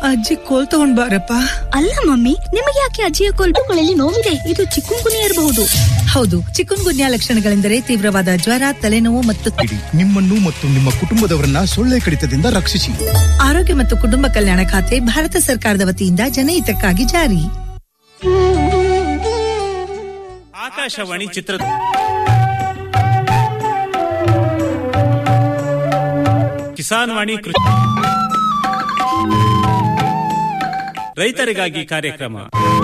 ಅಜ್ಜಿ ಕೋಲ್ ತಗೊಂಡ್ ಬಾರಪ್ಪ ಅಲ್ಲ ಮಮ್ಮಿ ನಿಮಗೆ ಯಾಕೆ ಅಜ್ಜಿಯ ಕೋಲ್ಗಳಲ್ಲಿ ನೋವಿದೆ ಇದು ಚಿಕ್ಕುಂಗುನಿ ಇರಬಹುದು ಹೌದು ಚಿಕನ್ ಗುನ್ಯಾ ಲಕ್ಷಣಗಳೆಂದರೆ ತೀವ್ರವಾದ ಜ್ವರ ತಲೆನೋವು ಮತ್ತು ಇಡಿ ನಿಮ್ಮನ್ನು ಮತ್ತು ನಿಮ್ಮ ಕುಟುಂಬದವರನ್ನ ಸೊಳ್ಳೆ ಕಡಿತದಿಂದ ರಕ್ಷಿಸಿ ಆರೋಗ್ಯ ಮತ್ತು ಕುಟುಂಬ ಕಲ್ಯಾಣ ಖಾತೆ ಭಾರತ ಸರ್ಕಾರದ ವತಿಯಿಂದ ಜನಹಿತಕ್ಕಾಗಿ ಜಾರಿ ಆಕಾಶವಾಣಿ ಚಿತ್ರ ಕಿಸಾನ್ ವಾಣಿ ಕೃಷಿ ರೈತರಿಗಾಗಿ ಕಾರ್ಯಕ್ರಮ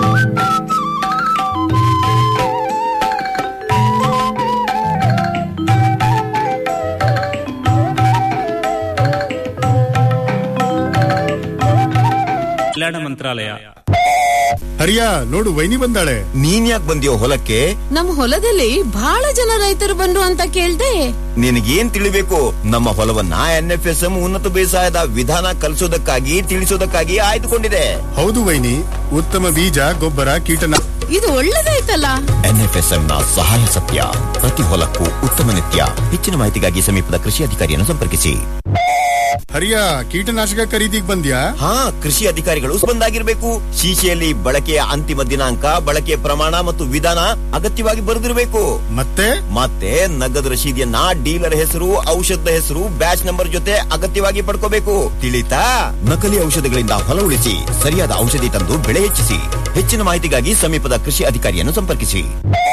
ಕಲ್ಯಾಣ ಮಂತ್ರಾಲಯ ಹರಿಯ ನೋಡು ವೈನಿ ಬಂದಾಳೆ ನೀನ್ ಯಾಕೆ ಬಂದಿಯೋ ಹೊಲಕ್ಕೆ ನಮ್ ಹೊಲದಲ್ಲಿ ಬಹಳ ಜನ ರೈತರು ಬಂದ್ರು ಅಂತ ಕೇಳ್ದೆ ನಿನಗೇನ್ ತಿಳಿಬೇಕು ನಮ್ಮ ಹೊಲವನ್ನ ಎನ್ ಎಫ್ ಎಸ್ ಎಂ ಉನ್ನತ ಬೇಸಾಯದ ವಿಧಾನ ಕಲಿಸೋದಕ್ಕಾಗಿ ತಿಳಿಸೋದಕ್ಕಾಗಿ ಆಯ್ದುಕೊಂಡಿದೆ ಹೌದು ವೈನಿ ಉತ್ತಮ ಬೀಜ ಗೊಬ್ಬರ ಕೀಟನ ಇದು ಒಳ್ಳೇದಾಯ್ತಲ್ಲ ಎನ್ ಎಫ್ ಎಸ್ ಎಂ ನ ಸಹಾಯ ಸತ್ಯ ಪ್ರತಿ ಹೊಲಕ್ಕೂ ಉತ್ತಮ ನಿತ್ಯ ಹೆಚ್ಚಿನ ಮಾಹಿತಿಗಾಗಿ ಸಮೀಪದ ಕೃಷಿ ಅಧಿಕಾರಿಯನ್ನು ಸಂಪರ್ಕಿಸಿ ಹರಿಯ ಕೀಟನಾಶಕ ಖರೀದಿಗ್ ಬಂದ್ಯಾ ಹಾ ಕೃಷಿ ಅಧಿಕಾರಿಗಳು ಬಂದಾಗಿರ್ಬೇಕು ಶೀಶೆಯಲ್ಲಿ ಬಳಕೆಯ ಅಂತಿಮ ದಿನಾಂಕ ಬಳಕೆಯ ಪ್ರಮಾಣ ಮತ್ತು ವಿಧಾನ ಅಗತ್ಯವಾಗಿ ಬರೆದಿರಬೇಕು ಮತ್ತೆ ಮತ್ತೆ ನಗದು ರಶೀದಿಯನ್ನ ಡೀಲರ್ ಹೆಸರು ಔಷಧದ ಹೆಸರು ಬ್ಯಾಚ್ ನಂಬರ್ ಜೊತೆ ಅಗತ್ಯವಾಗಿ ಪಡ್ಕೋಬೇಕು ತಿಳಿತಾ ನಕಲಿ ಔಷಧಗಳಿಂದ ಹೊಲ ಉಳಿಸಿ ಸರಿಯಾದ ಔಷಧಿ ತಂದು ಬೆಳೆ ಹೆಚ್ಚಿಸಿ ಹೆಚ್ಚಿನ ಮಾಹಿತಿಗಾಗಿ ಸಮೀಪದ ಕೃಷಿ ಅಧಿಕಾರಿಯನ್ನು ಸಂಪರ್ಕಿಸಿ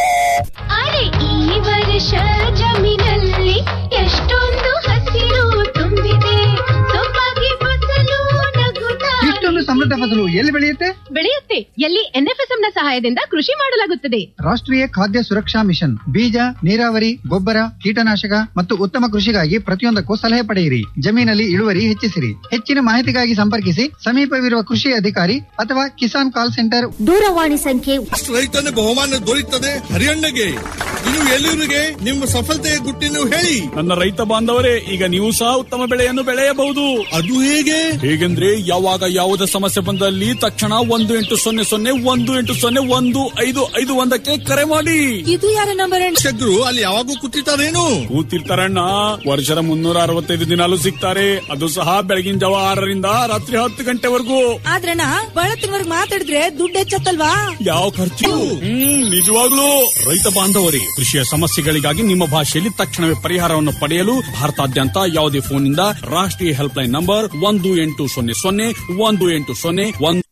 ಅರೆ ಈ ವರ್ಷ ಜಮೀನಲ್ಲಿ ಎಷ್ಟೊಂದು ಹಸಿರು ತುಂಬಿದೆ ಸೊಬಗೆ ಫಸಲು ನಗುತ್ತಾ ಇಷ್ಟೊಂದು ಸಮೃದ್ಧ ಫಸಲು ಎಲ್ಲಿ ಬೆಳೆಯುತ್ತೆ ಬೆಳೆಯುತ್ತೆ ಎಲ್ಲಿ ಎನ್ಎಫ್ಎಸ್ಎಂ ನ ಸಹಾಯದಿಂದ ಕೃಷಿ ಮಾಡಲಾಗುತ್ತದೆ ರಾಷ್ಟ್ರೀಯ ಖಾದ್ಯ ಸುರಕ್ಷಾ ಮಿಷನ್ ಬೀಜ ನೀರಾವರಿ ಗೊಬ್ಬರ ಕೀಟನಾಶಕ ಮತ್ತು ಉತ್ತಮ ಕೃಷಿಗಾಗಿ ಪ್ರತಿಯೊಂದಕ್ಕೂ ಸಲಹೆ ಪಡೆಯಿರಿ ಜಮೀನಲ್ಲಿ ಇಳುವರಿ ಹೆಚ್ಚಿಸಿರಿ ಹೆಚ್ಚಿನ ಮಾಹಿತಿಗಾಗಿ ಸಂಪರ್ಕಿಸಿ ಸಮೀಪವಿರುವ ಕೃಷಿ ಅಧಿಕಾರಿ ಅಥವಾ ಕಿಸಾನ್ ಕಾಲ್ ಸೆಂಟರ್ ದೂರವಾಣಿ ಸಂಖ್ಯೆ ರೈತನ ಬಹುಮಾನ ದೊರೆಯುತ್ತದೆ ಹರಿಯಣ್ಣಗೆ ಇನ್ನು ಎಲ್ಲರಿಗೆ ನಿಮ್ಮ ಸಫಲತೆಯ ಗುಟ್ಟಿನ ಹೇಳಿ ನನ್ನ ರೈತ ಬಾಂಧವರೇ ಈಗ ನೀವು ಸಹ ಉತ್ತಮ ಬೆಳೆಯನ್ನು ಬೆಳೆಯಬಹುದು ಅದು ಹೇಗೆ ಹೇಗೆಂದ್ರೆ ಯಾವಾಗ ಯಾವುದೇ ಸಮಸ್ಯೆ ಬಂದಲ್ಲಿ ತಕ್ಷಣ ಒಂದು ಎಂಟು ಸೊನ್ನೆ ಸೊನ್ನೆ ಒಂದು ಎಂಟು ಸೊನ್ನೆ ಒಂದು ಐದು ಐದು ಒಂದಕ್ಕೆ ಕರೆ ಮಾಡಿ ಇದು ಯಾರ ನಂಬರ್ ಶಗ್ರು ಅಲ್ಲಿ ಯಾವಾಗೂ ಕೂತಿರ್ತಾರೇನು ಕೂತಿರ್ತಾರಣ್ಣ ವರ್ಷದ ಮುನ್ನೂರ ಅರವತ್ತೈದು ದಿನಾಲು ಸಿಗ್ತಾರೆ ಅದು ಸಹ ಬೆಳಗಿನ ಜಾವ ಆರರಿಂದ ರಾತ್ರಿ ಹತ್ತು ಗಂಟೆವರೆಗೂ ಆದ್ರಣ್ಣ ಬಳತ್ತಿನವರ್ಗ್ ಮಾತಾಡಿದ್ರೆ ದುಡ್ಡು ಹೆಚ್ಚತ್ತಲ್ವಾ ಯಾವ ಖರ್ಚು ಹ್ಮ್ ನಿಜವಾಗ್ಲೂ ರೈತ ಬಾಂಧವರೇ ಕೃಷಿಯ ಸಮಸ್ಯೆಗಳಿಗಾಗಿ ನಿಮ್ಮ ಭಾಷೆಯಲ್ಲಿ ತಕ್ಷಣವೇ ಪರಿಹಾರವನ್ನು ಪಡೆಯಲು ಭಾರತಾದ್ಯಂತ ಯಾವುದೇ ಫೋನ್ನಿಂದ ರಾಷ್ಟ್ರೀಯ ಹೆಲ್ಪ್ ಲೈನ್ ನಂಬರ್ ಒಂದು ಎಂಟು ಸೊನ್ನೆ ಸೊನ್ನೆ ಒಂದು ಎಂಟು ಸೊನ್ನೆ ಒಂದು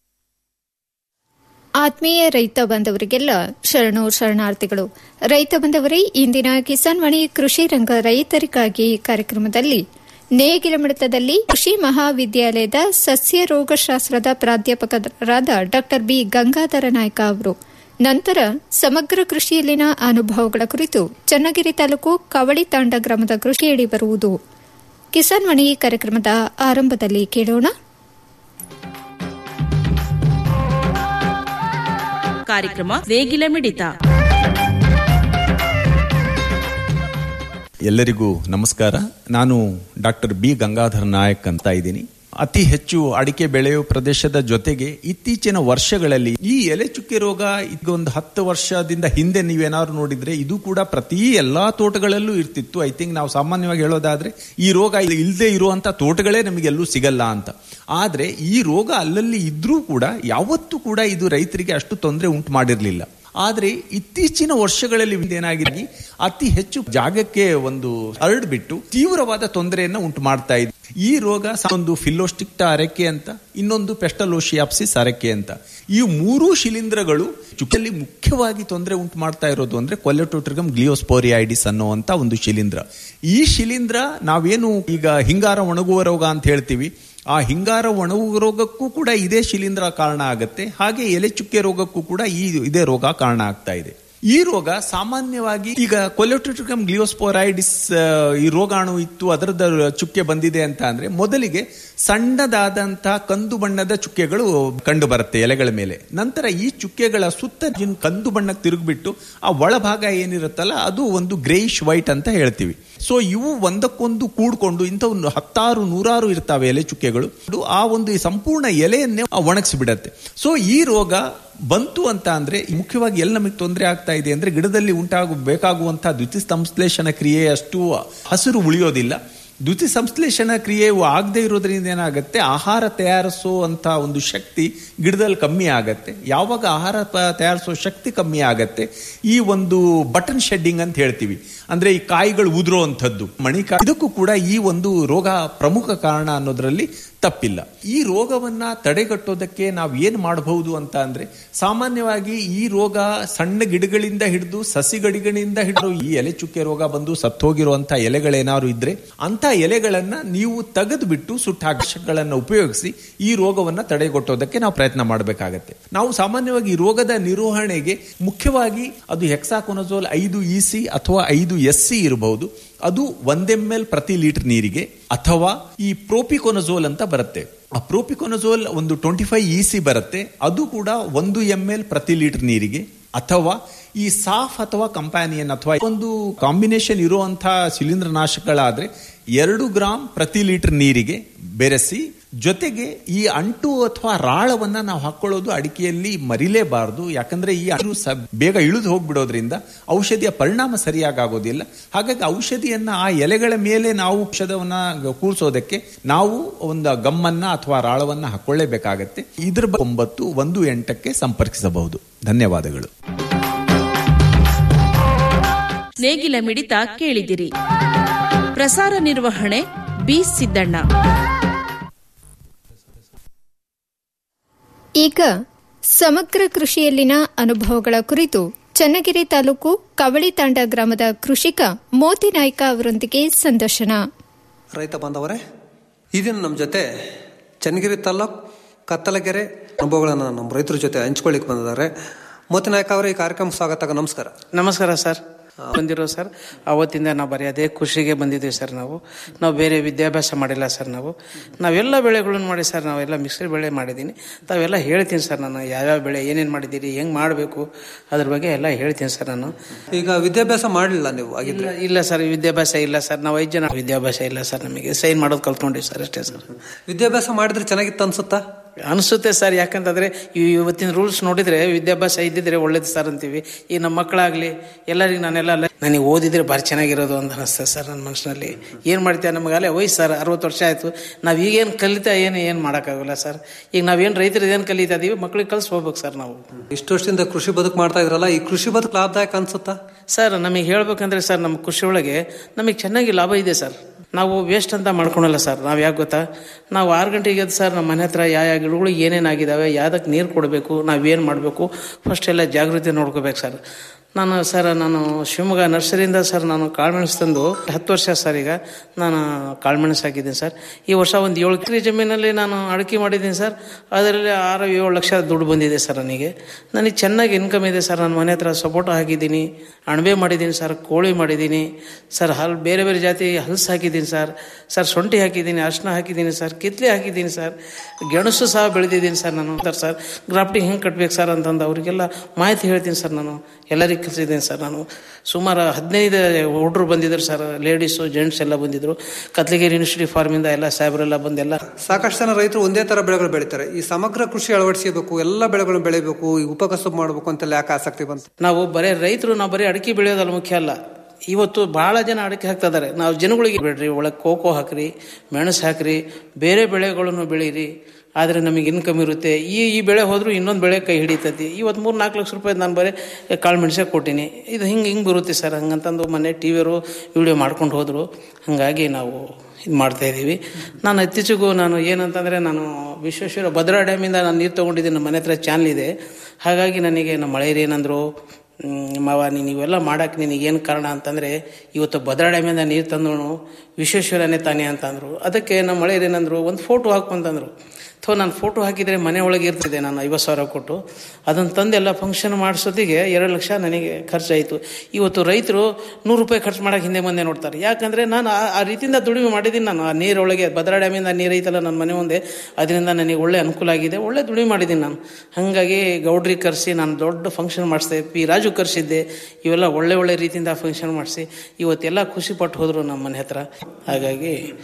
ಆತ್ಮೀಯ ರೈತ ಬಾಂಧವರಿಗೆಲ್ಲ ಶರಣು ಶರಣಾರ್ಥಿಗಳು ರೈತ ಬಾಂಧವರೇ ಇಂದಿನ ಕಿಸಾನ್ ವಾಣಿ ಕೃಷಿ ರಂಗ ರೈತರಿಗಾಗಿ ಕಾರ್ಯಕ್ರಮದಲ್ಲಿ ನೇಗಿಲ ಮಿಡಿತದಲ್ಲಿ ಕೃಷಿ ಮಹಾವಿದ್ಯಾಲಯದ ಸಸ್ಯ ರೋಗಶಾಸ್ತ್ರದ ಪ್ರಾಧ್ಯಾಪಕರಾದ ಡಾ ಬಿ ಗಂಗಾಧರ ನಾಯ್ಕ ಅವರು ನಂತರ ಸಮಗ್ರ ಕೃಷಿಯಲ್ಲಿನ ಅನುಭವಗಳ ಕುರಿತು ಚನ್ನಗಿರಿ ತಾಲೂಕು ಕವಳಿ ತಾಂಡ ಗ್ರಾಮದ ಕೃಷಿಯಡಿ ಬರುವುದು ಕಿಸಾನ್ ವಾಣಿ ಕಾರ್ಯಕ್ರಮದ ಆರಂಭದಲ್ಲಿ ಕೇಳೋಣ ಕಾರ್ಯಕ್ರಮ ನೇಗಿಲ ಮಿಡಿತ ಎಲ್ಲರಿಗೂ ನಮಸ್ಕಾರ ನಾನು ಡಾಕ್ಟರ್ ಬಿ ಗಂಗಾಧರ್ ನಾಯಕ್ ಅಂತ ಇದ್ದೀನಿ ಅತಿ ಹೆಚ್ಚು ಅಡಿಕೆ ಬೆಳೆಯುವ ಪ್ರದೇಶದ ಜೊತೆಗೆ ಇತ್ತೀಚಿನ ವರ್ಷಗಳಲ್ಲಿ ಈ ಎಲೆ ಚುಕ್ಕೆ ರೋಗ ಈಗ ಒಂದು ಹತ್ತು ವರ್ಷದಿಂದ ಹಿಂದೆ ನೀವೇನಾದ್ರು ನೋಡಿದ್ರೆ ಇದು ಕೂಡ ಪ್ರತಿ ಎಲ್ಲಾ ತೋಟಗಳಲ್ಲೂ ಇರ್ತಿತ್ತು ಐ ಥಿಂಕ್ ನಾವು ಸಾಮಾನ್ಯವಾಗಿ ಹೇಳೋದಾದ್ರೆ ಈ ರೋಗ ಇಲ್ಲದೆ ಇರುವಂತ ತೋಟಗಳೇ ನಮಗೆಲ್ಲೂ ಸಿಗಲ್ಲ ಅಂತ ಆದ್ರೆ ಈ ರೋಗ ಅಲ್ಲಲ್ಲಿ ಇದ್ರೂ ಕೂಡ ಯಾವತ್ತೂ ಕೂಡ ಇದು ರೈತರಿಗೆ ಅಷ್ಟು ತೊಂದರೆ ಉಂಟು ಮಾಡಿರ್ಲಿಲ್ಲ ಆದ್ರೆ ಇತ್ತೀಚಿನ ವರ್ಷಗಳಲ್ಲಿ ಏನಾಗಿದೆ ಅತಿ ಹೆಚ್ಚು ಜಾಗಕ್ಕೆ ಒಂದು ಹರಡ್ಬಿಟ್ಟು ತೀವ್ರವಾದ ತೊಂದರೆಯನ್ನ ಉಂಟು ಮಾಡ್ತಾ ಇದೆ ಈ ರೋಗ ಒಂದು ಫಿಲೋಸ್ಟಿಕ್ಟ ಅರಕೆ ಅಂತ ಇನ್ನೊಂದು ಪೆಸ್ಟಲೋಶಿಯಾಪ್ಸಿಸ್ ಅರಕೆ ಅಂತ ಈ ಮೂರೂ ಶಿಲೀಂಧ್ರಗಳು ಚುಕ್ಕಲ್ಲಿ ಮುಖ್ಯವಾಗಿ ತೊಂದರೆ ಉಂಟು ಮಾಡ್ತಾ ಇರೋದು ಅಂದ್ರೆ ಕೊಲೆಟೋಟ್ರಿಗಮ್ ಗ್ಲಿಯೋಸ್ಪೋರಿಯಾಯಿಡಿಸ್ ಅನ್ನುವಂತ ಒಂದು ಶಿಲೀಂಧ್ರ ಈ ಶಿಲೀಂಧ್ರ ನಾವೇನು ಈಗ ಹಿಂಗಾರ ಒಣಗುವ ರೋಗ ಅಂತ ಹೇಳ್ತೀವಿ ಆ ಹಿಂಗಾರ ಒಣಗುವ ರೋಗಕ್ಕೂ ಕೂಡ ಇದೇ ಶಿಲೀಂಧ್ರ ಕಾರಣ ಆಗುತ್ತೆ ಹಾಗೆ ಎಲೆ ಚುಕ್ಕೆ ರೋಗಕ್ಕೂ ಕೂಡ ಈ ಇದೇ ರೋಗ ಕಾರಣ ಆಗ್ತಾ ಇದೆ ಈ ರೋಗ ಸಾಮಾನ್ಯವಾಗಿ ಈಗ ಕೊಲೆಟ್ರಿಕಮ್ ಗ್ಲಿಯೋಸ್ಪೋರೈಡಿಸ್ ಈ ರೋಗಾಣು ಇತ್ತು ಅದರದ ಚುಕ್ಕೆ ಬಂದಿದೆ ಅಂತ ಅಂದ್ರೆ ಮೊದಲಿಗೆ ಸಣ್ಣದಾದಂತಹ ಕಂದು ಬಣ್ಣದ ಚುಕ್ಕೆಗಳು ಕಂಡು ಬರುತ್ತೆ ಎಲೆಗಳ ಮೇಲೆ ನಂತರ ಈ ಚುಕ್ಕೆಗಳ ಸುತ್ತ ಕಂದು ಬಣ್ಣಕ್ಕೆ ತಿರುಗಿಬಿಟ್ಟು ಆ ಒಳಭಾಗ ಏನಿರುತ್ತಲ್ಲ ಅದು ಒಂದು ಗ್ರೇಯಿಶ್ ವೈಟ್ ಅಂತ ಹೇಳ್ತೀವಿ ಸೊ ಇವು ಒಂದಕ್ಕೊಂದು ಕೂಡ್ಕೊಂಡು ಇಂಥ ಒಂದು ಹತ್ತಾರು ನೂರಾರು ಇರ್ತಾವೆ ಎಲೆ ಚುಕ್ಕೆಗಳು ಆ ಒಂದು ಸಂಪೂರ್ಣ ಎಲೆಯನ್ನೇ ಒಣಗಿಸ್ಬಿಡತ್ತೆ ಸೊ ಈ ರೋಗ ಬಂತು ಅಂತ ಅಂದ್ರೆ ಮುಖ್ಯವಾಗಿ ಎಲ್ಲಿ ನಮಗೆ ತೊಂದರೆ ಆಗ್ತಾ ಇದೆ ಅಂದ್ರೆ ಗಿಡದಲ್ಲಿ ಉಂಟಾಗ ಬೇಕಾಗುವಂತಹ ದ್ವಿತೀಯ ಸಂಶ್ಲೇಷಣ ಕ್ರಿಯೆ ಅಷ್ಟು ಹಸಿರು ಉಳಿಯೋದಿಲ್ಲ ದ್ಯುತಿ ಸಂಶ್ಲೇಷಣ ಕ್ರಿಯೆಯು ಆಗದೆ ಇರೋದ್ರಿಂದ ಏನಾಗುತ್ತೆ ಆಹಾರ ತಯಾರಿಸೋ ಅಂತ ಒಂದು ಶಕ್ತಿ ಗಿಡದಲ್ಲಿ ಕಮ್ಮಿ ಆಗತ್ತೆ ಯಾವಾಗ ಆಹಾರ ಪ- ತಯಾರಿಸೋ ಶಕ್ತಿ ಕಮ್ಮಿ ಆಗತ್ತೆ ಈ ಒಂದು ಬಟನ್ ಶೆಡ್ಡಿಂಗ್ ಅಂತ ಹೇಳ್ತೀವಿ ಅಂದ್ರೆ ಈ ಕಾಯಿಗಳು ಉದುರೋ ಅಂಥದ್ದು ಮಣಿಕಾಯಿ ಇದಕ್ಕೂ ಕೂಡ ಈ ಒಂದು ರೋಗ ಪ್ರಮುಖ ಕಾರಣ ಅನ್ನೋದ್ರಲ್ಲಿ ತಪ್ಪಿಲ್ಲ ಈ ರೋಗವನ್ನ ತಡೆಗಟ್ಟೋದಕ್ಕೆ ನಾವು ಏನ್ ಮಾಡಬಹುದು ಅಂತ ಅಂದ್ರೆ ಸಾಮಾನ್ಯವಾಗಿ ಈ ರೋಗ ಸಣ್ಣ ಗಿಡಗಳಿಂದ ಹಿಡಿದು ಸಸಿಗಡಿಗಳಿಂದ ಹಿಡಿದು ಈ ಎಲೆ ಚುಕ್ಕೆ ರೋಗ ಬಂದು ಸತ್ತೋಗಿರುವಂತ ಎಲೆಗಳೇನಾದ್ರು ಇದ್ರೆ ಅಂತ ಎಲೆಗಳನ್ನ ನೀವು ತೆಗೆದು ಬಿಟ್ಟು ಸುಟ್ಟಾಕ್ಷಗಳನ್ನ ಉಪಯೋಗಿಸಿ ಈ ರೋಗವನ್ನ ತಡೆಗಟ್ಟೋದಕ್ಕೆ ನಾವು ಪ್ರಯತ್ನ ಮಾಡಬೇಕಾಗತ್ತೆ ನಾವು ಸಾಮಾನ್ಯವಾಗಿ ಈ ರೋಗದ ನಿರ್ವಹಣೆಗೆ ಮುಖ್ಯವಾಗಿ ಅದು ಹೆಕ್ಸಾಕೊನಜೋಲ್ ಐದು ಇ ಸಿ ಅಥವಾ ಐದು ಎಸ್ ಸಿ ಇರಬಹುದು ಅದು ಒಂದ್ ಎಂ ಎಲ್ ಪ್ರತಿ ಲೀಟರ್ ನೀರಿಗೆ ಅಥವಾ ಈ ಪ್ರೋಪಿಕೊನಜೋಲ್ ಅಂತ ಬರುತ್ತೆ ಆ ಪ್ರೋಪಿಕೊನಜೋಲ್ ಒಂದು ಟ್ವೆಂಟಿ ಫೈವ್ ಇ ಸಿ ಬರುತ್ತೆ ಅದು ಕೂಡ ಒಂದು ಎಂ ಎಲ್ ಪ್ರತಿ ಲೀಟರ್ ನೀರಿಗೆ ಅಥವಾ ಈ ಸಾಫ್ ಅಥವಾ ಕಂಪ್ಯಾನಿಯನ್ ಅಥವಾ ಒಂದು ಕಾಂಬಿನೇಷನ್ ಇರುವಂತಹ ಶಿಲೀಂಧ್ರನಾಶಕಗಳಾದ್ರೆ ಎರಡು ಗ್ರಾಂ ಪ್ರತಿ ಲೀಟರ್ ನೀರಿಗೆ ಬೆರೆಸಿ ಜೊತೆಗೆ ಈ ಅಂಟು ಅಥವಾ ರಾಳವನ್ನ ನಾವು ಹಾಕೊಳ್ಳೋದು ಅಡಿಕೆಯಲ್ಲಿ ಮರಿಲೇಬಾರದು ಯಾಕಂದ್ರೆ ಈ ಅಂಟು ಸ- ಬೇಗ ಇಳಿದು ಹೋಗ್ಬಿಡೋದ್ರಿಂದ ಔಷಧಿಯ ಪರಿಣಾಮ ಸರಿಯಾಗಿ ಆಗೋದಿಲ್ಲ ಹಾಗಾಗಿ ಔಷಧಿಯನ್ನ ಆ ಎಲೆಗಳ ಮೇಲೆ ನಾವು ಔಷಧವನ್ನ ಕೂರಿಸೋದಕ್ಕೆ ನಾವು ಒಂದು ಗಮ್ಮನ್ನ ಅಥವಾ ರಾಳವನ್ನ ಹಾಕೊಳ್ಳೇಬೇಕಾಗತ್ತೆ ಇದ್ರ ಬ- ಒಂಬತ್ತು ಒಂದು ಎಂಟಕ್ಕೆ ಸಂಪರ್ಕಿಸಬಹುದು ಧನ್ಯವಾದಗಳು ನೇಗಿಲ ಮಿಡಿತ ಕೇಳಿದಿರಿ ಪ್ರಸಾರ ನಿರ್ವಹಣೆ ಬಿ ಸಿದ್ದಣ್ಣ ಈಗ ಸಮಗ್ರ ಕೃಷಿಯಲ್ಲಿನ ಅನುಭವಗಳ ಕುರಿತು ಚನ್ನಗಿರಿ ತಾಲೂಕು ಕವಳಿತಾಂಡ ಗ್ರಾಮದ ಕೃಷಿಕ ಮೋತಿ ನಾಯ್ಕ ಅವರೊಂದಿಗೆ ಸಂದರ್ಶನ ರೈತ ಬಾಂಧವರೇ ಈ ದಿನ ನಮ್ಮ ಜೊತೆ ಚನ್ನಗಿರಿ ತಾಲ್ಲೂಕ್ ಕತ್ತಲಗೆರೆ ಅನುಭವಗಳನ್ನು ನಮ್ಮ ರೈತರ ಜೊತೆ ಹಂಚ್ಕೊಳ್ಳಿಕ್ಕೆ ಬಂದಿದ್ದಾರೆ ಮೋತಿ ನಾಯಕ ಅವರೇ ಈ ಕಾರ್ಯಕ್ರಮ ಸ್ವಾಗತ ನಮಸ್ಕಾರ ನಮಸ್ಕಾರ ಸರ್ ಬಂದಿರೋ ಸರ್ ಅವತ್ತಿಂದ ನಾವು ಬರೀ ಅದೇ ಖುಷಿಗೆ ಬಂದಿದ್ದೀವಿ ಸರ್ ನಾವು ನಾವು ಬೇರೆ ವಿದ್ಯಾಭ್ಯಾಸ ಮಾಡಿಲ್ಲ ಸರ್ ನಾವು ನಾವೆಲ್ಲ ಬೆಳೆಗಳನ್ನು ಮಾಡಿ ಸರ್ ನಾವೆಲ್ಲ ಮಿಕ್ಸರ್ ಬೆಳೆ ಮಾಡಿದ್ದೀನಿ ತಾವೆಲ್ಲ ಹೇಳ್ತೀನಿ ಸರ್ ನಾನು ಯಾವ್ಯಾವ ಬೆಳೆ ಏನೇನು ಮಾಡಿದ್ದೀರಿ ಹೆಂಗೆ ಮಾಡಬೇಕು ಅದ್ರ ಬಗ್ಗೆ ಎಲ್ಲ ಹೇಳ್ತೀನಿ ಸರ್ ನಾನು ಈಗ ವಿದ್ಯಾಭ್ಯಾಸ ಮಾಡಲಿಲ್ಲ ನೀವು ಆಗಿದ್ರೆ ಇಲ್ಲ ಇಲ್ಲ ಸರ್ ವಿದ್ಯಾಭ್ಯಾಸ ಇಲ್ಲ ಸರ್ ನಾವು ಐದು ಜನ ವಿದ್ಯಾಭ್ಯಾಸ ಇಲ್ಲ ಸರ್ ನಮಗೆ ಸೈನ್ ಮಾಡೋದು ಕಲ್ತ್ಕೊಂಡಿವಿ ಸರ್ ಅಷ್ಟೇ ಸರ್ ವಿದ್ಯಾಭ್ಯಾಸ ಮಾಡಿದ್ರೆ ಚೆನ್ನಾಗಿತ್ತು ಅನ್ಸುತ್ತಾ ಅನಿಸುತ್ತೆ ಸರ್ ಯಾಕಂತಂದ್ರೆ ಈ ಇವತ್ತಿನ ರೂಲ್ಸ್ ನೋಡಿದ್ರೆ ವಿದ್ಯಾಭ್ಯಾಸ ಇದ್ದಿದ್ರೆ ಒಳ್ಳೇದು ಸರ್ ಅಂತೀವಿ ಈ ನಮ್ಮ ಮಕ್ಕಳಾಗ್ಲಿ ಎಲ್ಲರಿಗೂ ನಾನೆಲ್ಲ ಅಲ್ಲ, ನನಗೆ ಓದಿದ್ರೆ ಭಾರಿ ಚೆನ್ನಾಗಿರೋದು ಅಂತ ಅನಿಸ್ತದೆ ಸರ್ ನನ್ನ ಮನಸ್ಸಿನಲ್ಲಿ ಏನು ಮಾಡ್ತೀವಿ ನಮಗಾಗಲೇ ವಯಸ್ಸು ಸರ್ ಅರವತ್ತು ವರ್ಷ ಆಯಿತು ನಾವು ಈಗೇನು ಕಲಿತಾ ಏನು ಏನು ಮಾಡೋಕ್ಕಾಗಲ್ಲ ಸರ್ ಈಗ ನಾವೇನು ರೈತರು ಏನು ಕಲಿತಾ ಇದೀವಿ ಮಕ್ಳಿಗೆ ಕಲ್ಸಿ ಹೋಗ್ಬೇಕು ಸರ್ ನಾವು ಇಷ್ಟು ವರ್ಷದಿಂದ ಕೃಷಿ ಬದುಕು ಮಾಡ್ತಾ ಇದ್ರಲ್ಲ ಈ ಕೃಷಿ ಬದುಕು ಲಾಭದಾಯಕ ಅನ್ಸುತ್ತಾ ಸರ್ ನಮಗೆ ಹೇಳ್ಬೇಕಂದ್ರೆ ಸರ್ ನಮ್ಮ ಕೃಷಿ ಒಳಗೆ ನಮಗೆ ಚೆನ್ನಾಗಿ ಲಾಭ ಇದೆ ಸರ್ ನಾವು ವೇಸ್ಟ್ ಅಂತ ಮಾಡ್ಕೊಳಲ್ಲ ಸರ್ ನಾವು ಯಾಕೆ ಗೊತ್ತಾ ನಾವು ಆರು ಗಂಟೆಗೆ ಎದ್ದು ಸರ್ ನಮ್ಮ ಮನೆ ಹತ್ರ ಯಾವ ಯಾವ ಗಿಡಗಳು ಏನೇನಾಗಿದ್ದಾವೆ ಯಾವ್ದಕ್ಕೆ ನೀರು ಕೊಡಬೇಕು ನಾವೇನು ಮಾಡಬೇಕು ಫಸ್ಟ್ ಎಲ್ಲ ಜಾಗೃತಿ ನೋಡ್ಕೋಬೇಕು ಸರ್ ನಾನು ಸರ್ ನಾನು ಶಿವಮೊಗ್ಗ ನರ್ಸರಿಯಿಂದ ಸರ್ ನಾನು ಕಾಳುಮೆಣಸು ತಂದು ಹತ್ತು ವರ್ಷ ಸರ್ ಈಗ ನಾನು ಕಾಳುಮೆಣಸು ಹಾಕಿದ್ದೀನಿ ಸರ್ ಈ ವರ್ಷ ಒಂದು ಏಳು ಎಕರೆ ಜಮೀನಲ್ಲಿ ನಾನು ಅಡಿಕೆ ಮಾಡಿದ್ದೀನಿ ಸರ್ ಅದರಲ್ಲಿ ಆರು ಏಳು ಲಕ್ಷ ದುಡ್ಡು ಬಂದಿದೆ ಸರ್ ನನಗೆ ನನಗೆ ಚೆನ್ನಾಗಿ ಇನ್ಕಮ್ ಇದೆ ಸರ್ ನನ್ನ ಮನೆ ಹತ್ರ ಸಪೋಟ ಹಾಕಿದ್ದೀನಿ ಅಣಬೆ ಮಾಡಿದ್ದೀನಿ ಸರ್ ಕೋಳಿ ಮಾಡಿದ್ದೀನಿ ಸರ್ ಹಲ್ ಬೇರೆ ಬೇರೆ ಜಾತಿ ಹಲಸು ಹಾಕಿದ್ದೀನಿ ಸರ್ ಸರ್ ಶುಂಠಿ ಹಾಕಿದ್ದೀನಿ ಅರ್ಶಿನ ಹಾಕಿದ್ದೀನಿ ಸರ್ ಕಿತ್ಲೆ ಹಾಕಿದ್ದೀನಿ ಸರ್ ಗೆಣಸು ಸಹ ಬೆಳೆದಿದ್ದೀನಿ ಸರ್ ನಾನು ಸರ್ ಸರ್ ಗ್ರಾಫ್ಟಿಂಗ್ ಹೆಂಗೆ ಕಟ್ಬೇಕು ಸರ್ ಅಂತಂದು ಅವರಿಗೆಲ್ಲ ಮಾಹಿತಿ ಹೇಳ್ತೀನಿ ಸರ್ ನಾನು ಎಲ್ಲರಿಗೂ ಕಲಿಸಿದ್ದೀನಿ ಸರ್ ನಾನು ಸುಮಾರು ಹದಿನೈದು ಹುಡುಗರು ಬಂದಿದ್ರು ಸರ್ ಲೇಡೀಸು ಜೆಂಟ್ಸ್ ಎಲ್ಲ ಬಂದಿದ್ರು ಕತ್ಲಗಿರಿ ಯೂನಿವರ್ಸಿಟಿ ಫಾರ್ಮಿಂದ ಎಲ್ಲ ಸಾಹೇಬರೆಲ್ಲ ಬಂದೆಲ್ಲ ಸಾಕಷ್ಟು ಜನ ರೈತರು ಒಂದೇ ತರ ಬೆಳೆಗಳು ಬೆಳಿತಾರೆ ಈ ಸಮಗ್ರ ಕೃಷಿ ಅಳವಡಿಸಬೇಕು ಎಲ್ಲ ಬೆಳೆಗಳನ್ನು ಬೆಳಿಬೇಕು ಈ ಉಪಕಸಬು ಮಾಡಬೇಕು ಅಂತೆಲ್ಲ ಯಾಕೆ ಆಸಕ್ತಿ ಬಂತು ನಾವು ಬರೀ ರೈತರು ನಾವು ಬರೀ ಅಡಿಕೆ ಬೆಳೆಯೋದಲ್ಲ ಮುಖ್ಯ ಅಲ್ಲ ಇವತ್ತು ಬಹಳ ಜನ ಅಡಿಕೆ ಹಾಕ್ತಾ ಇದಾರೆ ನಾವು ಜನಗಳಿಗೆ ಬಿಡ್ರಿ ಒಳಗೆ ಕೋಕೋ ಹಾಕ್ರಿ ಮೆಣಸು ಹಾಕ್ರಿ ಬೇರೆ ಬೆಳೆಗಳನ್ನು ಬೆಳೀರಿ ಆದರೆ ನಮಗೆ ಇನ್ಕಮ್ ಇರುತ್ತೆ ಈ ಈ ಬೆಳೆ ಹೋದ್ರೂ ಇನ್ನೊಂದು ಬೆಳೆ ಕೈ ಹಿಡಿತೈತಿ ಇವತ್ತು ಮೂರು ನಾಲ್ಕು ಲಕ್ಷ ರೂಪಾಯಿ ನಾನು ಬರೀ ಕಾಳು ಮೆಣಸೆ ಕೊಟ್ಟಿನಿ ಇದು ಹಿಂಗೆ ಹಿಂಗೆ ಬರುತ್ತೆ ಸರ್ ಹಂಗಂತಂದು ಮೊನ್ನೆ ಟಿ ವಿಯವರು ವಿಡಿಯೋ ಮಾಡ್ಕೊಂಡು ಹೋದರು ಹಾಗಾಗಿ ನಾವು ಇದು ಮಾಡ್ತಾ ಇದ್ದೀವಿ ನಾನು ಇತ್ತೀಚೆಗೂ ನಾನು ಏನಂತಂದರೆ ನಾನು ವಿಶ್ವೇಶ್ವರ ಭದ್ರಾ ಡ್ಯಾಮಿಂದ ನಾನು ನೀರು ತೊಗೊಂಡಿದ್ದೀನಿ ನಮ್ಮ ಮನೆ ಹತ್ರ ಚಾನಲ್ ಇದೆ ಹಾಗಾಗಿ ನನಗೆ ನಮ್ಮ ಮಳೆಯರು ಏನಂದರು ಮಾವ ನೀನು ಇವೆಲ್ಲ ಮಾಡಕ್ಕೆ ನಿನಗೆ ಏನು ಕಾರಣ ಅಂತಂದರೆ ಇವತ್ತು ಭದ್ರಾ ಡ್ಯಾಮಿಂದ ನೀರು ತಂದವನು ವಿಶ್ವೇಶ್ವರನೇ ತಾನೇ ಅಂತಂದರು ಅದಕ್ಕೆ ನಮ್ಮ ಮಳೆಯರು ಏನಂದರು ಒಂದು ಫೋಟೋ ಹಾಕುವಂತಂದರು ಥೋ ನಾನು ಫೋಟೋ ಹಾಕಿದರೆ ಮನೆ ಒಳಗೆ ಇರ್ತಿದ್ದೆ ನಾನು ಐವತ್ತು ಸಾವಿರ ಕೊಟ್ಟು ಅದನ್ನು ತಂದೆಲ್ಲ ಫಂಕ್ಷನ್ ಮಾಡಿಸೋದಿಗೆ ಎರಡು ಲಕ್ಷ ನನಗೆ ಖರ್ಚಾಯಿತು ಇವತ್ತು ರೈತರು ನೂರು ರೂಪಾಯಿ ಖರ್ಚು ಮಾಡೋಕೆ ಹಿಂದೆ ಮುಂದೆ ನೋಡ್ತಾರೆ ಯಾಕಂದರೆ ನಾನು ಆ- ಆ ರೀತಿಯಿಂದ ದುಡಿಮೆ ಮಾಡಿದ್ದೀನಿ ನಾನು ಆ ನೀರೊಳಗೆ ಭದ್ರಾ ಡ್ಯಾಮಿಂದ ನೀರು ಐತಲ್ಲ ನನ್ನ ಮನೆ ಮುಂದೆ ಅದರಿಂದ ನನಗೆ ಒಳ್ಳೆ ಅನುಕೂಲ ಆಗಿದೆ ಒಳ್ಳೆ ದುಡಿಮೆ ಮಾಡಿದ್ದೀನಿ ನಾನು ಹಾಗಾಗಿ ಗೌಡ್ರಿಗೆ ಕರೆಸಿ ನಾನು ದೊಡ್ಡ ಫಂಕ್ಷನ್ ಮಾಡಿಸಿದೆ ಪಿ ರಾಜು ಕರೆಸಿದ್ದೆ ಇವೆಲ್ಲ ಒಳ್ಳೆ ಒಳ್ಳೆ ರೀತಿಯಿಂದ ಫಂಕ್ಷನ್ ಮಾಡಿಸಿ ಇವತ್ತೆಲ್ಲ ಖುಷಿ ಪಟ್ಟು ಹೋದರು ನಮ್ಮ ಮನೆ ಹತ್ರ ಹಾಗಾಗಿ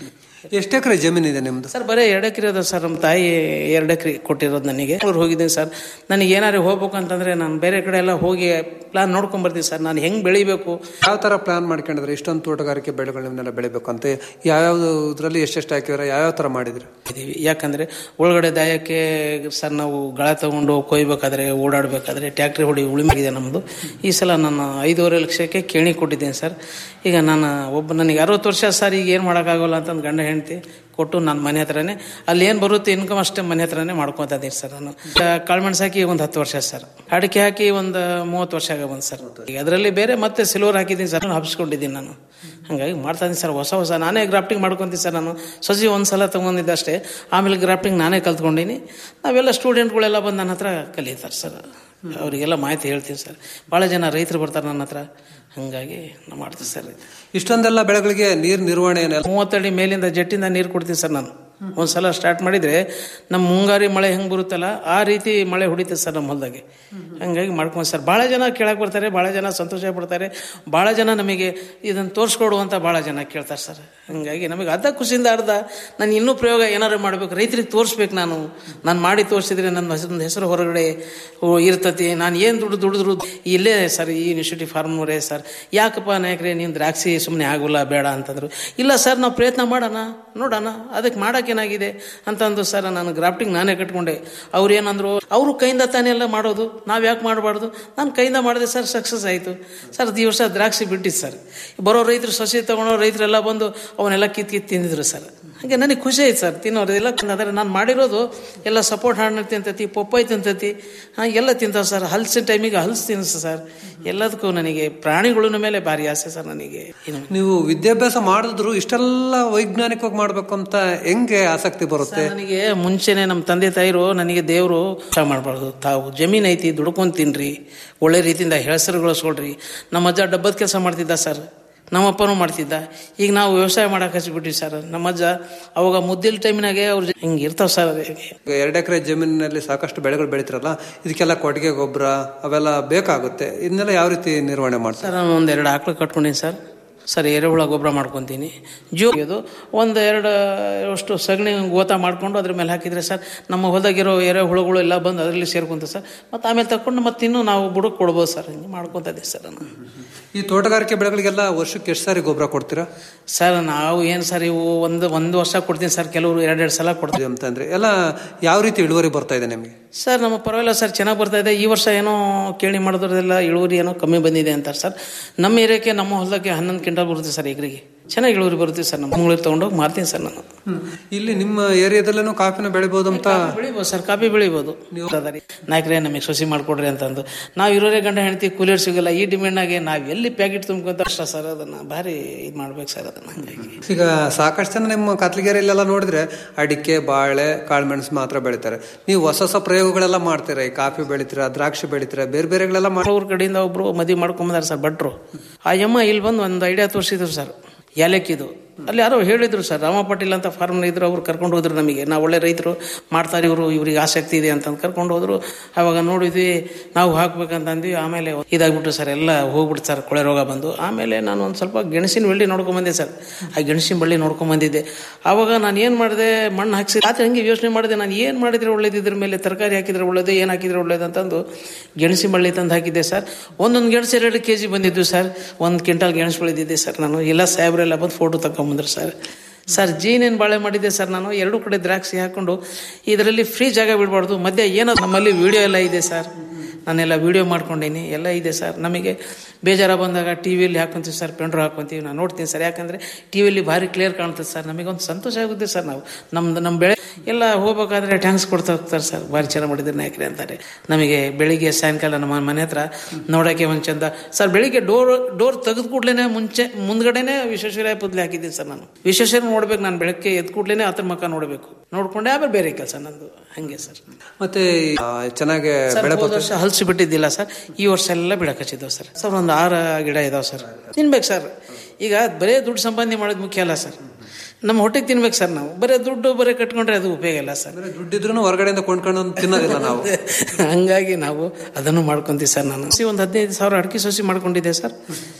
ಎಷ್ಟು ಎಕರೆ ಜಮೀನು ಇದೆ ನಿಮ್ದು ಸರ್ ಬರೀ ಎರಡು ಎಕರೆ ಅದ ಸರ್ ನಮ್ಮ ತಾಯಿ ಎರಡು ಎಕರೆ ಕೊಟ್ಟಿರೋದು ನನಗೆ ಅವ್ರು ಹೋಗಿದ್ದೀನಿ ಸರ್ ನನಗೆ ಏನಾರು ಹೋಗ್ಬೇಕು ಅಂತಂದ್ರೆ ನಾನು ಬೇರೆ ಕಡೆ ಎಲ್ಲ ಹೋಗಿ ಪ್ಲಾನ್ ನೋಡ್ಕೊಂಡ್ ಬರ್ತೀನಿ ಸರ್ ನಾನು ಹೆಂಗ್ ಬೆಳಿಬೇಕು ಯಾವ ತರ ಪ್ಲಾನ್ ಮಾಡ್ಕೊಂಡಿದ್ರೆ ಇಷ್ಟೊಂದು ತೋಟಗಾರಿಕೆ ಬೆಳೆಗಳನ್ನೆಲ್ಲ ಬೆಳಿಬೇಕು ಅಂತ ಯಾವ್ಯಾವ ಇದ್ರಲ್ಲಿ ಎಷ್ಟೆಷ್ಟು ಹಾಕಿದ್ರೆ ಯಾವ್ಯಾವ ತರ ಮಾಡಿದ್ರಿ ಇದೀವಿ ಯಾಕಂದ್ರೆ ಒಳಗಡೆ ದಾಯಕ್ಕೆ ಸರ್ ನಾವು ಗಳ ತಗೊಂಡು ಕೊಯ್ಬೇಕಾದ್ರೆ ಓಡಾಡಬೇಕಾದ್ರೆ ಟ್ಯಾಕ್ಟ್ರಿ ಹೊಡಿ ಉಳಿಮಿದೆ ನಮ್ಮದು ಈ ಸಲ ನಾನು ಐದೂವರೆ ಲಕ್ಷಕ್ಕೆ ಕೇಣಿ ಕೊಟ್ಟಿದ್ದೇನೆ ಸರ್ ಈಗ ನಾನು ಒಬ್ಬ ನನಗೆ ಅರವತ್ತು ವರ್ಷ ಸರ್ ಈಗ ಏನು ಮಾಡೋಕ್ಕಾಗಲ್ಲ ಅಂತಂದು ಗಂಡ ಹೆಂಡತಿ ಕೊಟ್ಟು ನನ್ನ ಮನೆ ಹತ್ರನೇ ಅಲ್ಲಿ ಏನು ಬರುತ್ತೆ ಇನ್ಕಮ್ ಅಷ್ಟೇ ಮನೆ ಹತ್ರನೇ ಮಾಡ್ಕೊತಾ ಇದ್ದೀನಿ ಸರ್ ನಾನು ಕಾಳುಮೆಣಸು ಹಾಕಿ ಒಂದು ಹತ್ತು ವರ್ಷ ಸರ್ ಅಡಿಕೆ ಹಾಕಿ ಒಂದು ಮೂವತ್ತು ವರ್ಷ ಆಗ ಬಂದು ಸರ್ ಈಗ ಅದರಲ್ಲಿ ಬೇರೆ ಮತ್ತೆ ಸಿಲ್ವರ್ ಹಾಕಿದ್ದೀನಿ ಸರ್ ಹಬ್ಸ್ಕೊಂಡಿದ್ದೀನಿ ನಾನು ಹಂಗಾಗಿ ಮಾಡ್ತಾ ಇದ್ದೀನಿ ಸರ್ ಹೊಸ ಹೊಸ ನಾನೇ ಗ್ರಾಫ್ಟಿಂಗ್ ಮಾಡ್ಕೊತೀನಿ ಸರ್ ನಾನು ಸಸಿ ಒಂದು ಸಲ ತೊಗೊಂಡಿದ್ದೆ ಅಷ್ಟೇ ಆಮೇಲೆ ಗ್ರಾಫ್ಟಿಂಗ್ ನಾನೇ ಕಲ್ತ್ಕೊಂಡಿನಿ ನಾವೆಲ್ಲ ಸ್ಟೂಡೆಂಟ್ಗಳೆಲ್ಲ ಬಂದು ನನ್ನ ಹತ್ರ ಕಲಿತಾರೆ ಸರ್ ಅವರಿಗೆಲ್ಲ ಮಾಹಿತಿ ಹೇಳ್ತೀನಿ ಸರ್ ಭಾಳ ಜನ ರೈತರು ಬರ್ತಾರೆ ನನ್ನ ಹತ್ರ ಹಂಗಾಗಿ ನಾವು ಮಾಡ್ತೀವಿ ಸರ್ ಇಷ್ಟೊಂದೆಲ್ಲ ಬೆಳೆಗಳಿಗೆ ನೀರ್ ನಿರ್ವಹಣೆ ಏನೆಲ್ಲ ಮೂವತ್ತಡಿ ಮೇಲಿಂದ ಜಟ್ಟಿಂದ ನೀರು ಕೊಡ್ತೀನಿ ಸರ್ ನಾನು ಒಂದ್ಸಲ ಸ್ಟಾರ್ಟ್ ಮಾಡಿದ್ರೆ ನಮ್ಮ ಮುಂಗಾರಿ ಮಳೆ ಹೆಂಗೆ ಬರುತ್ತಲ್ಲ ಆ ರೀತಿ ಮಳೆ ಹೊಡಿತದೆ ಸರ್ ನಮ್ಮ ಹೊಲದಾಗೆ ಹಂಗಾಗಿ ಮಾಡ್ಕೊಂಡು ಸರ್ ಭಾಳ ಜನ ಕೇಳಕ್ಕೆ ಬರ್ತಾರೆ ಭಾಳ ಜನ ಸಂತೋಷ ಪಡ್ತಾರೆ ಭಾಳ ಜನ ನಮಗೆ ಇದನ್ನು ತೋರಿಸ್ಕೊಡು ಅಂತ ಭಾಳ ಜನ ಕೇಳ್ತಾರೆ ಸರ್ ಹಂಗಾಗಿ ನಮಗೆ ಅರ್ಧ ಖುಷಿಯಿಂದ ಅರ್ಧ ನಾನು ಇನ್ನೂ ಪ್ರಯೋಗ ಏನಾದ್ರು ಮಾಡ್ಬೇಕು ರೈತರಿಗೆ ತೋರಿಸ್ಬೇಕು ನಾನು ನಾನು ಮಾಡಿ ತೋರಿಸಿದ್ರೆ ನನ್ನ ಹೆಸರು ಹೆಸರು ಹೊರಗಡೆ ಓ, ಇರ್ತತಿ ನಾನು ಏನು ದುಡ್ಡು ದುಡಿದ್ರು ಇಲ್ಲೇ ಸರ್ ಈ ಯೂನಿವರ್ಸಿಟಿ ಫಾರ್ಮರೇ ಸರ್ ಯಾಕಪ್ಪ ನಾಯಕರೇ ನೀನು ದ್ರಾಕ್ಷಿ ಸುಮ್ಮನೆ ಆಗೋಲ್ಲ ಬೇಡ ಅಂತಂದ್ರು ಇಲ್ಲ ಸರ್ ನಾವು ಪ್ರಯತ್ನ ಮಾಡೋಣ ನೋಡೋಣ ಅದಕ್ಕೆ ಮಾಡೋಕ್ಕೇನಾಗಿದೆ ಅಂತಂದು ಸರ್ ನಾನು ಗ್ರಾಫ್ಟಿಂಗ್ ನಾನೇ ಕಟ್ಕೊಂಡೆ ಅವ್ರು ಏನಂದ್ರು ಅವರು ಕೈಯಿಂದ ತಾನೇ ಎಲ್ಲ ಮಾಡೋದು ನಾವು ಯಾಕೆ ಮಾಡಬಾರ್ದು ನಾನು ಕೈಯಿಂದ ಮಾಡಿದೆ ಸರ್ ಸಕ್ಸಸ್ ಆಯಿತು ಸರ್ ಈ ವರ್ಷ ದ್ರಾಕ್ಷಿ ಬಿಟ್ಟಿತ್ತು ಸರ್ ಬರೋ ರೈತರು ಸಸಿ ತಗೊಳ್ಳೋ ರೈತರೆಲ್ಲ ಬಂದು ಅವನ್ನೆಲ್ಲ ಕಿತ್ ಕಿತ್ ತಿಂದಿದ್ರು ಸರ್ ಹಾಗೆ ನನಗೆ ಖುಷಿ ಆಯ್ತು ಸರ್ ತಿನ್ನೋರು ಎಲ್ಲ ಆದರೆ ನಾನು ಮಾಡಿರೋದು ಎಲ್ಲ ಸಪೋರ್ಟ್ ಹಣ್ಣು ತಿಂತೈತಿ ಪಪ್ಪಾಯಿ ತಿಂತೈತಿ ಹಾಂ ಎಲ್ಲ ತಿಂತಾವೆ ಸರ್ ಹಲ್ಸಿನ ಟೈಮಿಗೆ ಹಲ್ಸ್ ತಿನ್ನಿಸ್ ಸರ್ ಎಲ್ಲದಕ್ಕೂ ನನಗೆ ಪ್ರಾಣಿಗಳ ಮೇಲೆ ಭಾರಿ ಆಸೆ ಸರ್ ನನಗೆ ಇನ್ನು ನೀವು ವಿದ್ಯಾಭ್ಯಾಸ ಮಾಡಿದ್ರು ಇಷ್ಟೆಲ್ಲ ವೈಜ್ಞಾನಿಕವಾಗಿ ಮಾಡ್ಬೇಕು ಅಂತ ಹೆಂಗೆ ಆಸಕ್ತಿ ಬರುತ್ತೆ ನನಗೆ ಮುಂಚೆನೆ ನಮ್ಮ ತಂದೆ ತಾಯಿರು ನನಗೆ ದೇವರು ಮಾಡಬಾರ್ದು ತಾವು ಜಮೀನ್ ಐತಿ ದುಡ್ಕೊಂಡ್ ತಿನ್ರಿ ಒಳ್ಳೆ ರೀತಿಯಿಂದ ಹೆಸರುಗಳಿಸ್ಕೊಳ್ರಿ ನಮ್ಮ ಅಜ್ಜ ಡಬ್ಬದ ಕೆಲಸ ಮಾಡ್ತಿದ್ದ ಸರ್ ನಮ್ಮಪ್ಪನೂ ಮಾಡ್ತಿದ್ದ ಈಗ ನಾವು ವ್ಯವಸಾಯ ಮಾಡಕ್ಕೆ ಹಚ್ಬಿಟ್ವಿ ಸರ್ ನಮ್ಮ ಅಜ್ಜ ಅವಾಗ ಮುದ್ದಿಲ್ ಟೈಮಿನಾಗೆ ಅವ್ರು ಹಿಂಗೆ ಇರ್ತಾವ ಸರ್ ಈಗ ಎರಡು ಎಕರೆ ಜಮೀನಿನಲ್ಲಿ ಸಾಕಷ್ಟು ಬೆಳೆಗಳು ಬೆಳಿತಿರಲ್ಲ ಇದಕ್ಕೆಲ್ಲ ಕೊಟ್ಟಿಗೆ ಗೊಬ್ಬರ ಅವೆಲ್ಲ ಬೇಕಾಗುತ್ತೆ ಇದನ್ನೆಲ್ಲ ಯಾವ ರೀತಿ ನಿರ್ವಹಣೆ ಮಾಡ್ತಾರೆ ಸರ್ ನಾನು ಒಂದೆರಡು ಆಕಳು ಕಟ್ಕೊಂಡೀನಿ ಸರ್ ಸರ್ ಎರೆಹುಳ ಗೊಬ್ಬರ ಮಾಡ್ಕೊತೀನಿ ಜೋ ಇದು ಒಂದು ಎರಡು ಅಷ್ಟು ಸಗಣಿ ಗೋತ ಮಾಡ್ಕೊಂಡು ಅದ್ರ ಮೇಲೆ ಹಾಕಿದ್ರೆ ಸರ್ ನಮ್ಮ ಹೊಲದಾಗಿರೋ ಎರೆಹುಳುಗಳು ಎಲ್ಲ ಬಂದು ಅದರಲ್ಲಿ ಸೇರ್ಕೊಂತ ಸರ್ ಮತ್ತು ಆಮೇಲೆ ತಗೊಂಡು ಮತ್ತೆ ಇನ್ನೂ ನಾವು ಬುಡಕ್ಕೆ ಕೊಡ್ಬೋದು ಸರ್ ಹಿಂಗೆ ಮಾಡ್ಕೊತಾ ಇದ್ದೀವಿ ಸರ್ ನಾನು ಈ ತೋಟಗಾರಿಕೆ ಬೆಳೆಗಳಿಗೆಲ್ಲ ವರ್ಷಕ್ಕೆ ಎಷ್ಟು ಸಾರಿ ಗೊಬ್ಬರ ಕೊಡ್ತೀರಾ ಸರ್ ನಾವು ಏನು ಸರ್ ಇವು ಒಂದು ಒಂದು ವರ್ಷ ಕೊಡ್ತೀನಿ ಸರ್ ಕೆಲವರು ಎರಡೆರಡು ಸಲ ಕೊಡ್ತೀವಿ ಅಂತಂದ್ರೆ ಎಲ್ಲ ಯಾವ ರೀತಿ ಇಳುವರಿ ಬರ್ತಾ ಇದೆ ನಿಮಗೆ ಸರ್ ನಮ್ಮ ಪರವಾಗಿಲ್ಲ ಸರ್ ಚೆನ್ನಾಗಿ ಬರ್ತಾ ಇದೆ ಈ ವರ್ಷ ಏನೋ ಕೇಳಿ ಮಾಡಿದ್ರದೆಲ್ಲ ಇಳುವರಿ ಏನೋ ಕಮ್ಮಿ ಬಂದಿದೆ ಅಂತಾರೆ ಸರ್ ನಮ್ಮ ಏರಿಯಾಕ್ಕೆ ನಮ್ಮ ಹೊಲಕ್ಕೆ ಹನ್ನೊಂದು ಕ್ವಿಂಟಲ್ ಬರುತ್ತೆ ಸರ್ ಎಕರೆಗೆ ಚೆನ್ನಾಗಿ ಇಳುವರಿ ಬರುತ್ತೆ ಸರ್ ನಮ್ಮ ಮಂಗಳೂರು ತೊಗೊಂಡೋಗಿ ಮಾರ್ತೀನಿ ಸರ್ ನಾನು ಇಲ್ಲಿ ನಿಮ್ಮ ಏರಿಯಾದಲ್ಲೇನೋ ಕಾಫಿನ ಬೆಳಿಬಹುದು ಅಂತ ಬೆಳಿಬೋದು ಸರ್ ಕಾಫಿ ಬೆಳಿಬೋದು ನೀವು ನಾಲ್ಕರೇ ನಮಗೆ ಸೊಸಿ ಮಾಡ್ಕೊಡ್ರಿ ಅಂತಂದು ನಾವು ಇರೋರೇ ಗಂಡ ಹೆಂಡತಿ ಕೂಲಿಯರ್ ಸಿಗಲ್ಲ ಈ ಡಿಮ್ಯಾಂಡ್ನಾಗೆ ನಾವು ಎಲ್ಲಿ ಪ್ಯಾಕೆಟ್ ತುಂಬ್ಕೊಂತ ಅಷ್ಟ ಸರ್ ಅದನ್ನ ಭಾರಿ ಇದು ಮಾಡ್ಬೇಕು ಸರ್ ಅದನ್ನ ಹಂಗಾಗಿ ಈಗ ಸಾಕಷ್ಟು ಜನ ನಿಮ್ಮ ಕತ್ಲಗೆರೆಯಲ್ಲೆಲ್ಲ ನೋಡಿದ್ರೆ ಅಡಿಕೆ ಬಾಳೆ ಕಾಳುಮೆಣಸು ಮಾತ್ರ ಬೆಳಿತಾರೆ ನೀವು ಹೊಸ ಹೊಸ ಪ್ರಯೋಗಗಳೆಲ್ಲ ಮಾಡ್ತೀರಾ ಈ ಕಾಫಿ ಬೆಳಿತೀರಾ ದ್ರಾಕ್ಷಿ ಬೆಳಿತೀರಾ ಬೇರೆ ಬೇರೆಗಳೆಲ್ಲ ಮಾಡಿ ಅವ್ರ ಕಡೆಯಿಂದ ಒಬ್ರು ಮದುವೆ ಮಾಡ್ಕೊಂಬಂದಾರ ಸರ್ ಭಟ್ರು ಆ ಯಮ್ಮ ಇಲ್ಲಿ ಬಂದು ಒಂದು ಐಡಿಯಾ ತೋರಿಸಿದ್ರು ಸರ್ ಏಲಕ್ಕಿದು ಅಲ್ಲಿ ಯಾರೋ ಹೇಳಿದ್ರು ಸರ್ ರಾಮ ಪಾಟೀಲ್ ಅಂತ ಫಾರ್ಮ್ ಇದ್ರು ಅವ್ರು ಕರ್ಕೊಂಡು ಹೋದ್ರು ನಮಗೆ ನಾವು ಒಳ್ಳೆ ರೈತರು ಮಾಡ್ತಾರೆ ಇವರು ಇವ್ರಿಗೆ ಆಸಕ್ತಿ ಇದೆ ಅಂತ ಕರ್ಕೊಂಡು ಹೋದ್ರು ಅವಾಗ ನೋಡಿದ್ವಿ ನಾವು ಹಾಕ್ಬೇಕಂತ ಅಂದ್ವಿ ಆಮೇಲೆ ಇದಾಗ್ಬಿಟ್ಟು ಸರ್ ಎಲ್ಲ ಹೋಗ್ಬಿಟ್ಟು ಸರ್ ಕೊಳೆ ರೋಗ ಬಂದು ಆಮೇಲೆ ನಾನು ಒಂದು ಸ್ವಲ್ಪ ಗೆಣಸಿನ ಬಳ್ಳಿ ನೋಡ್ಕೊಂಬಂದೆ ಸರ್ ಆ ಗೆಣಸಿನ ಬಳ್ಳಿ ನೋಡ್ಕೊಂಬಂದಿದ್ದೆ ಆವಾಗ ನಾನು ಏನು ಮಾಡಿದೆ ಮಣ್ಣು ಹಾಕ್ಸಿ ರಾತ್ರಿ ಹಂಗೆ ಯೋಚನೆ ಮಾಡಿದೆ ನಾನು ಏನು ಮಾಡಿದ್ರೆ ಒಳ್ಳೇದು ಇದ್ರ ಮೇಲೆ ತರಕಾರಿ ಹಾಕಿದ್ರೆ ಒಳ್ಳೇದು ಏನು ಹಾಕಿದ್ರೆ ಒಳ್ಳೇದು ಅಂತಂದು ಗೆಣಸಿನ ಬಳ್ಳಿ ತಂದು ಹಾಕಿದ್ದೆ ಸರ್ ಒಂದೊಂದು ಗೆಣಸು ಎರಡು ಕೆ ಜಿ ಬಂದಿದ್ದು ಸರ್ ಒಂದು ಕ್ವಿಂಟಲ್ ಗೆಣಸು ಬೆಳೆದಿದ್ದೆ ಸರ್ ನಾನು ಎಲ್ಲ ಸಾಹೇಬ್ರೆಲ್ಲ ಬಂದು ಫೋಟೋ ತಗೊಂಬಂದ್ರು ಸರ್ ಸರ್ ಜೀನೇನು ಬಾಳೆ ಮಾಡಿದ್ದೆ ಸರ್ ನಾನು ಎರಡು ಕಡೆ ದ್ರಾಕ್ಷಿ ಹಾಕೊಂಡು ಇದರಲ್ಲಿ ಫ್ರೀ ಜಾಗ ಬಿಡಬಾರ್ದು ಮಧ್ಯೆ ಏನೋ ನಮ್ಮಲ್ಲಿ ವಿಡಿಯೋ ಎಲ್ಲ ಇದೆ ಸರ್ ನಾನೆಲ್ಲ ವಿಡಿಯೋ ಮಾಡ್ಕೊಂಡೀನಿ ಎಲ್ಲ ಇದೆ ಸರ್ ನಮಗೆ ಬೇಜಾರ ಬಂದಾಗ ಟಿ ವಿಯಲ್ಲಿ ಹಾಕೊಂತೀವಿ ಸರ್ ಪೆಂಡ್ರು ಹಾಕೊಂತೀವಿ ನಾನು ನೋಡ್ತೀನಿ ಸರ್ ಯಾಕಂದರೆ ಟಿ ವಿಯಲ್ಲಿ ಭಾರಿ ಕ್ಲಿಯರ್ ಕಾಣ್ತದೆ ಸರ್ ನಮಗೊಂದು ಸಂತೋಷ ಆಗುತ್ತೆ ಸರ್ ನಾವು ನಮ್ದು ನಮ್ಮ ಬೆಳೆ ಎಲ್ಲ ಹೋಗ್ಬೇಕಾದ್ರೆ ಟ್ಯಾಂಕ್ಸ್ ಕೊಡ್ತಾ ಹೋಗ್ತಾರೆ ಸರ್ ಭಾರಿ ಚೆನ್ನಾಗಿ ಮಾಡಿದ್ರೆ ನಾಯಕರೇ ಅಂತಾರೆ ನಮಗೆ ಬೆಳಿಗ್ಗೆ ಸಾಯಂಕಾಲ ನಮ್ಮ ಮನೆ ಹತ್ರ ನೋಡೋಕ್ಕೆ ಒಂದು ಚಂದ ಸರ್ ಬೆಳಿಗ್ಗೆ ಡೋರ್ ಡೋರ್ ತೆಗೆದು ಕೂಡ್ಲೇ ಮುಂಚೆ ಮುಂದ್ಗಡೆನೆ ವಿಶ್ವೇಶ್ವರಯ್ಯ ಪುದ್ಲಿ ಹಾಕಿದ್ದೀನಿ ಸರ್ ನಾನು ವಿಶ್ವೇಶ್ವರ ನೋಡ್ಬೇಕು ನಾನು ಬೆಳಗ್ಗೆ ಎದ್ದು ಕೂಡ್ಲೇ ಆತರ ಮಕ್ಕ ನೋಡಬೇಕು ನೋಡ್ಕೊಂಡೆ ಆಮೇಲೆ ಬೇರೆ ಕೆಲಸ ನಂದು ಹಂಗೆ ಸರ್ ಮತ್ತೆ ಆ, ಚೆನ್ನಾಗಿ ಸರ್ ಬೆಳೆ ಹೋದ ವರ್ಷ ಹಲ್ಸಿ ಬಿಟ್ಟಿದ್ದಿಲ್ಲ ಸರ್ ಈ ವರ್ಷ ಎಲ್ಲ ಬಿಡಕ್ಕೆ ಹಚ್ಚಿದ್ದಾವೆ ಸರ್ ಸರ್ ಒಂದು ಆರು ಗಿಡ ಇದಾವೆ ಸರ್ ತಿನ್ಬೇಕು ಸರ್ ಈಗ ಬರೇ ದುಡ್ಡು ಸಂಪಾದನೆ ಮಾಡೋದು ಮುಖ್ಯ ಅಲ್ಲ ಸರ್ ನಮ್ಮ ಹೊಟ್ಟೆಗೆ ತಿನ್ಬೇಕು ಸರ್ ನಾವು ಬರೇ ದುಡ್ಡು ಬರೇ ಕಟ್ಕೊಂಡ್ರೆ ಅದು ಉಪಯೋಗ ಇಲ್ಲ ಸರ್ ದುಡ್ಡಿದ್ರು ಹೊರಗಡೆಯಿಂದ ಕೊಂಡ್ಕೊಂಡು ತಿನ್ನೋದಿಲ್ಲ ನಾವು ಹಂಗಾಗಿ ನಾವು ಅದನ್ನು ಮಾಡ್ಕೊಂತೀವಿ ಸರ್ ನಾನು ಒಂದು ಹದಿನೈದು ಸಾವಿರ ಅಡಿಕೆ ಸೊಸಿ ಮಾಡ್ಕೊಂಡಿದ್ದೆ ಸರ್